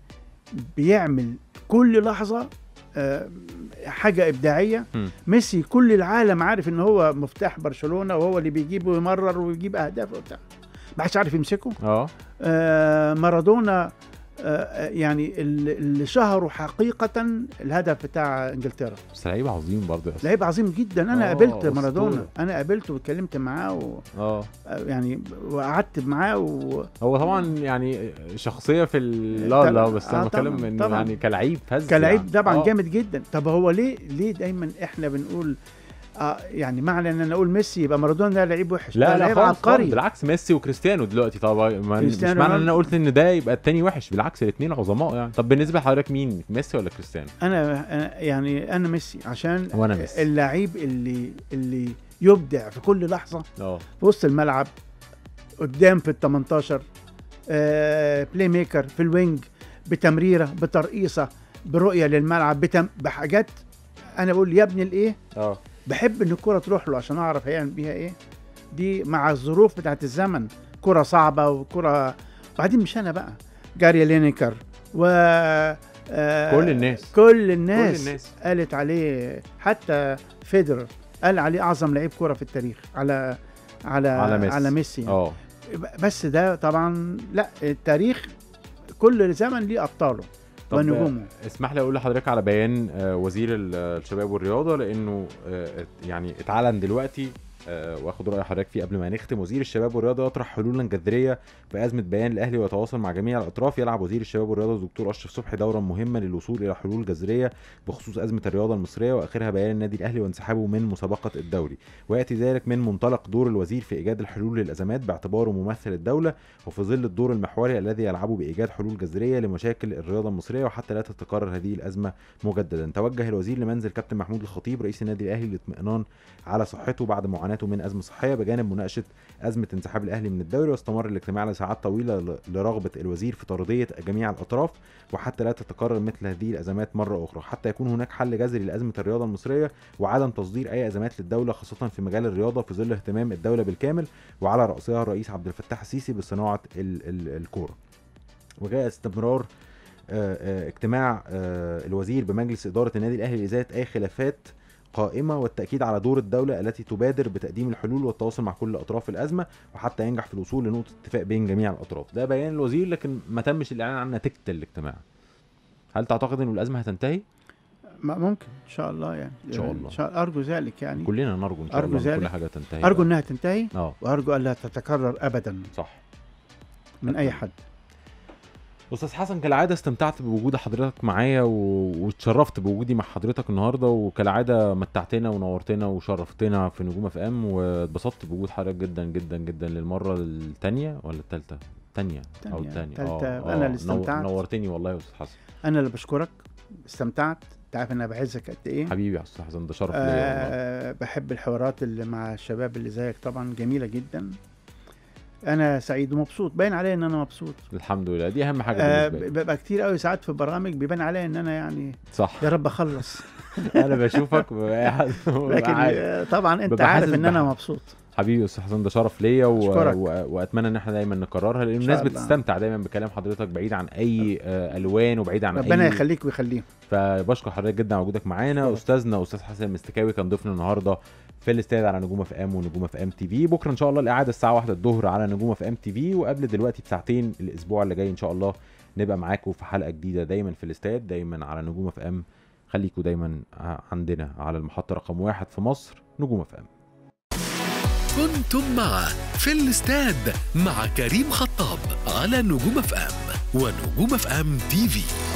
بيعمل كل لحظة آه، حاجة إبداعية مم. ميسي كل العالم عارف إن هو مفتاح برشلونة وهو اللي بيجيب ويمرر ويجيب أهداف وبتاع ما حدش عارف يمسكه اه آه، مارادونا آه، يعني اللي اللي شهره حقيقة الهدف بتاع انجلترا بس لعيب عظيم برضه يا أسطى. لعيب عظيم جدا انا آه، قابلت أسطورة. مارادونا انا قابلته واتكلمت معاه و... اه يعني وقعدت معاه و... هو طبعا يعني شخصيه في ال... لا لا بس انا آه، بتكلم طبعاً، انه طبعاً. يعني كلعيب فز كلاعب يعني. طبعا آه. جامد جدا طب هو ليه ليه دايما احنا بنقول آه يعني معنى ان انا اقول ميسي يبقى مارادونا ده لعيب وحش لا ده لا لعيب خالص خالص عبقري بالعكس ميسي وكريستيانو دلوقتي طبعا ما- مش كريستيانو معنى ان انا رونالدو. قلت ان ده يبقى التاني وحش بالعكس الاثنين عظماء يعني طب بالنسبه لحضرتك مين ميسي ولا كريستيانو انا أنا- يعني انا ميسي عشان وأنا ميسي. اللعيب اللي اللي يبدع في كل لحظه اه في وسط الملعب قدام في ال 18 آه بلاي ميكر في الوينج بتمريره بترقيصه برؤيه للملعب بتم بحاجات انا بقول يا ابني الايه اه بحب ان الكره تروح له عشان اعرف هيعمل بيها ايه دي مع الظروف بتاعت الزمن كره صعبه وكره بعدين مش انا بقى جاري لينيكر و آه، كل الناس. كل الناس كل الناس قالت عليه حتى فيدرر قال عليه اعظم لعيب كره في التاريخ على على على ميسي. على ميسي اه بس ده طبعا لا التاريخ كل زمن ليه ابطاله طب ونجومه اسمح لي اقول لحضرتك على بيان آه، وزير ال- الشباب والرياضه لانه آه، يعني اتعلن دلوقتي آه، واخد راي حضرتك فيه قبل ما نختم وزير الشباب والرياضه يطرح حلولا جذريه في ازمه بيان الاهلي ويتواصل مع جميع الاطراف يلعب وزير الشباب والرياضه الدكتور اشرف صبحي دورا مهما للوصول الى حلول جذريه بخصوص ازمه الرياضه المصريه واخرها بيان النادي الاهلي وانسحابه من مسابقه الدوري وياتي ذلك من منطلق دور الوزير في ايجاد الحلول للازمات باعتباره ممثل الدوله وفي ظل الدور المحوري الذي يلعبه بايجاد حلول جذريه لمشاكل الرياضه المصريه وحتى لا تتكرر هذه الازمه مجددا توجه الوزير لمنزل كابتن محمود الخطيب رئيس النادي الاهلي للاطمئنان على صحته بعد معاناته من ازمه صحيه بجانب مناقشه ازمه انسحاب الاهلي من الدوري واستمر الاجتماع لساعات طويله ل- لرغبه الوزير في ترضيه جميع الاطراف وحتى لا تتكرر مثل هذه الازمات مره اخرى حتى يكون هناك حل جذري لازمه الرياضه المصريه وعدم تصدير اي ازمات للدوله خاصه في مجال الرياضه في ظل اهتمام الدوله بالكامل وعلى راسها الرئيس عبد الفتاح السيسي بصناعه ال- ال- الكوره وجاء استمرار آه، آه، اجتماع آه، الوزير بمجلس اداره النادي الاهلي لازاله اي خلافات قائمة والتأكيد على دور الدولة التي تبادر بتقديم الحلول والتواصل مع كل أطراف الأزمة وحتى ينجح في الوصول لنقطة اتفاق بين جميع الأطراف ده بيان الوزير لكن ما تمش الإعلان عن نتيجة الاجتماع هل تعتقد أن الأزمة هتنتهي؟ ما- ممكن ان شاء الله يعني إن شاء الله. إن شاء ارجو ذلك يعني كلنا نرجو إن شاء أرجو الله إن كل ذلك. حاجة تنتهي ارجو انها تنتهي اه وارجو الا تتكرر ابدا صح من اي حد استاذ حسن كالعاده استمتعت بوجود حضرتك معايا و... واتشرفت بوجودي مع حضرتك النهارده وكالعاده متعتنا ونورتنا وشرفتنا في نجوم اف ام واتبسطت بوجود حضرتك جدا جدا جدا للمره الثانيه ولا الثالثه؟ الثانيه او تانية. الثانيه تالتة. أنا اللي استمتعت. نورتني والله يا استاذ حسن انا اللي بشكرك استمتعت انت عارف انا بعزك قد ايه حبيبي يا استاذ حسن ده شرف ليا والله آه بحب الحوارات اللي مع الشباب اللي زيك طبعا جميله جدا انا سعيد ومبسوط باين عليا ان انا مبسوط الحمد لله دي اهم حاجه آه بالنسبه لي ببقى كتير قوي ساعات في برامج بيبان عليا ان انا يعني صح يا رب اخلص انا بشوفك ببقى قاعد ببقى لكن عارف. آه طبعا انت ببقى عارف حاسس ان انا بح- مبسوط حبيبي يا استاذ حسن ده شرف ليا و... أشكرك. و... واتمنى ان احنا دايما نكررها لان إن الناس شاء الله. بتستمتع دايما بكلام حضرتك بعيد عن اي آه، الوان وبعيد عن ربنا اي يخليك ويخليهم فبشكر حضرتك جدا على وجودك معانا أشكرك. استاذنا استاذ حسن المستكاوي كان ضيفنا النهارده في الاستاد على نجوم اف ام ونجوم اف ام تي في بكره ان شاء الله الاعاده الساعه 1 الظهر على نجوم اف ام تي في وقبل دلوقتي بساعتين الاسبوع اللي جاي ان شاء الله نبقى معاكم في حلقه جديده دايما في الاستاد دايما على نجوم اف ام خليكم دايما ع- عندنا على المحطه رقم واحد في مصر نجوم اف ام كنتم مع في الاستاد مع كريم خطاب على نجوم اف ام ونجوم اف ام تي في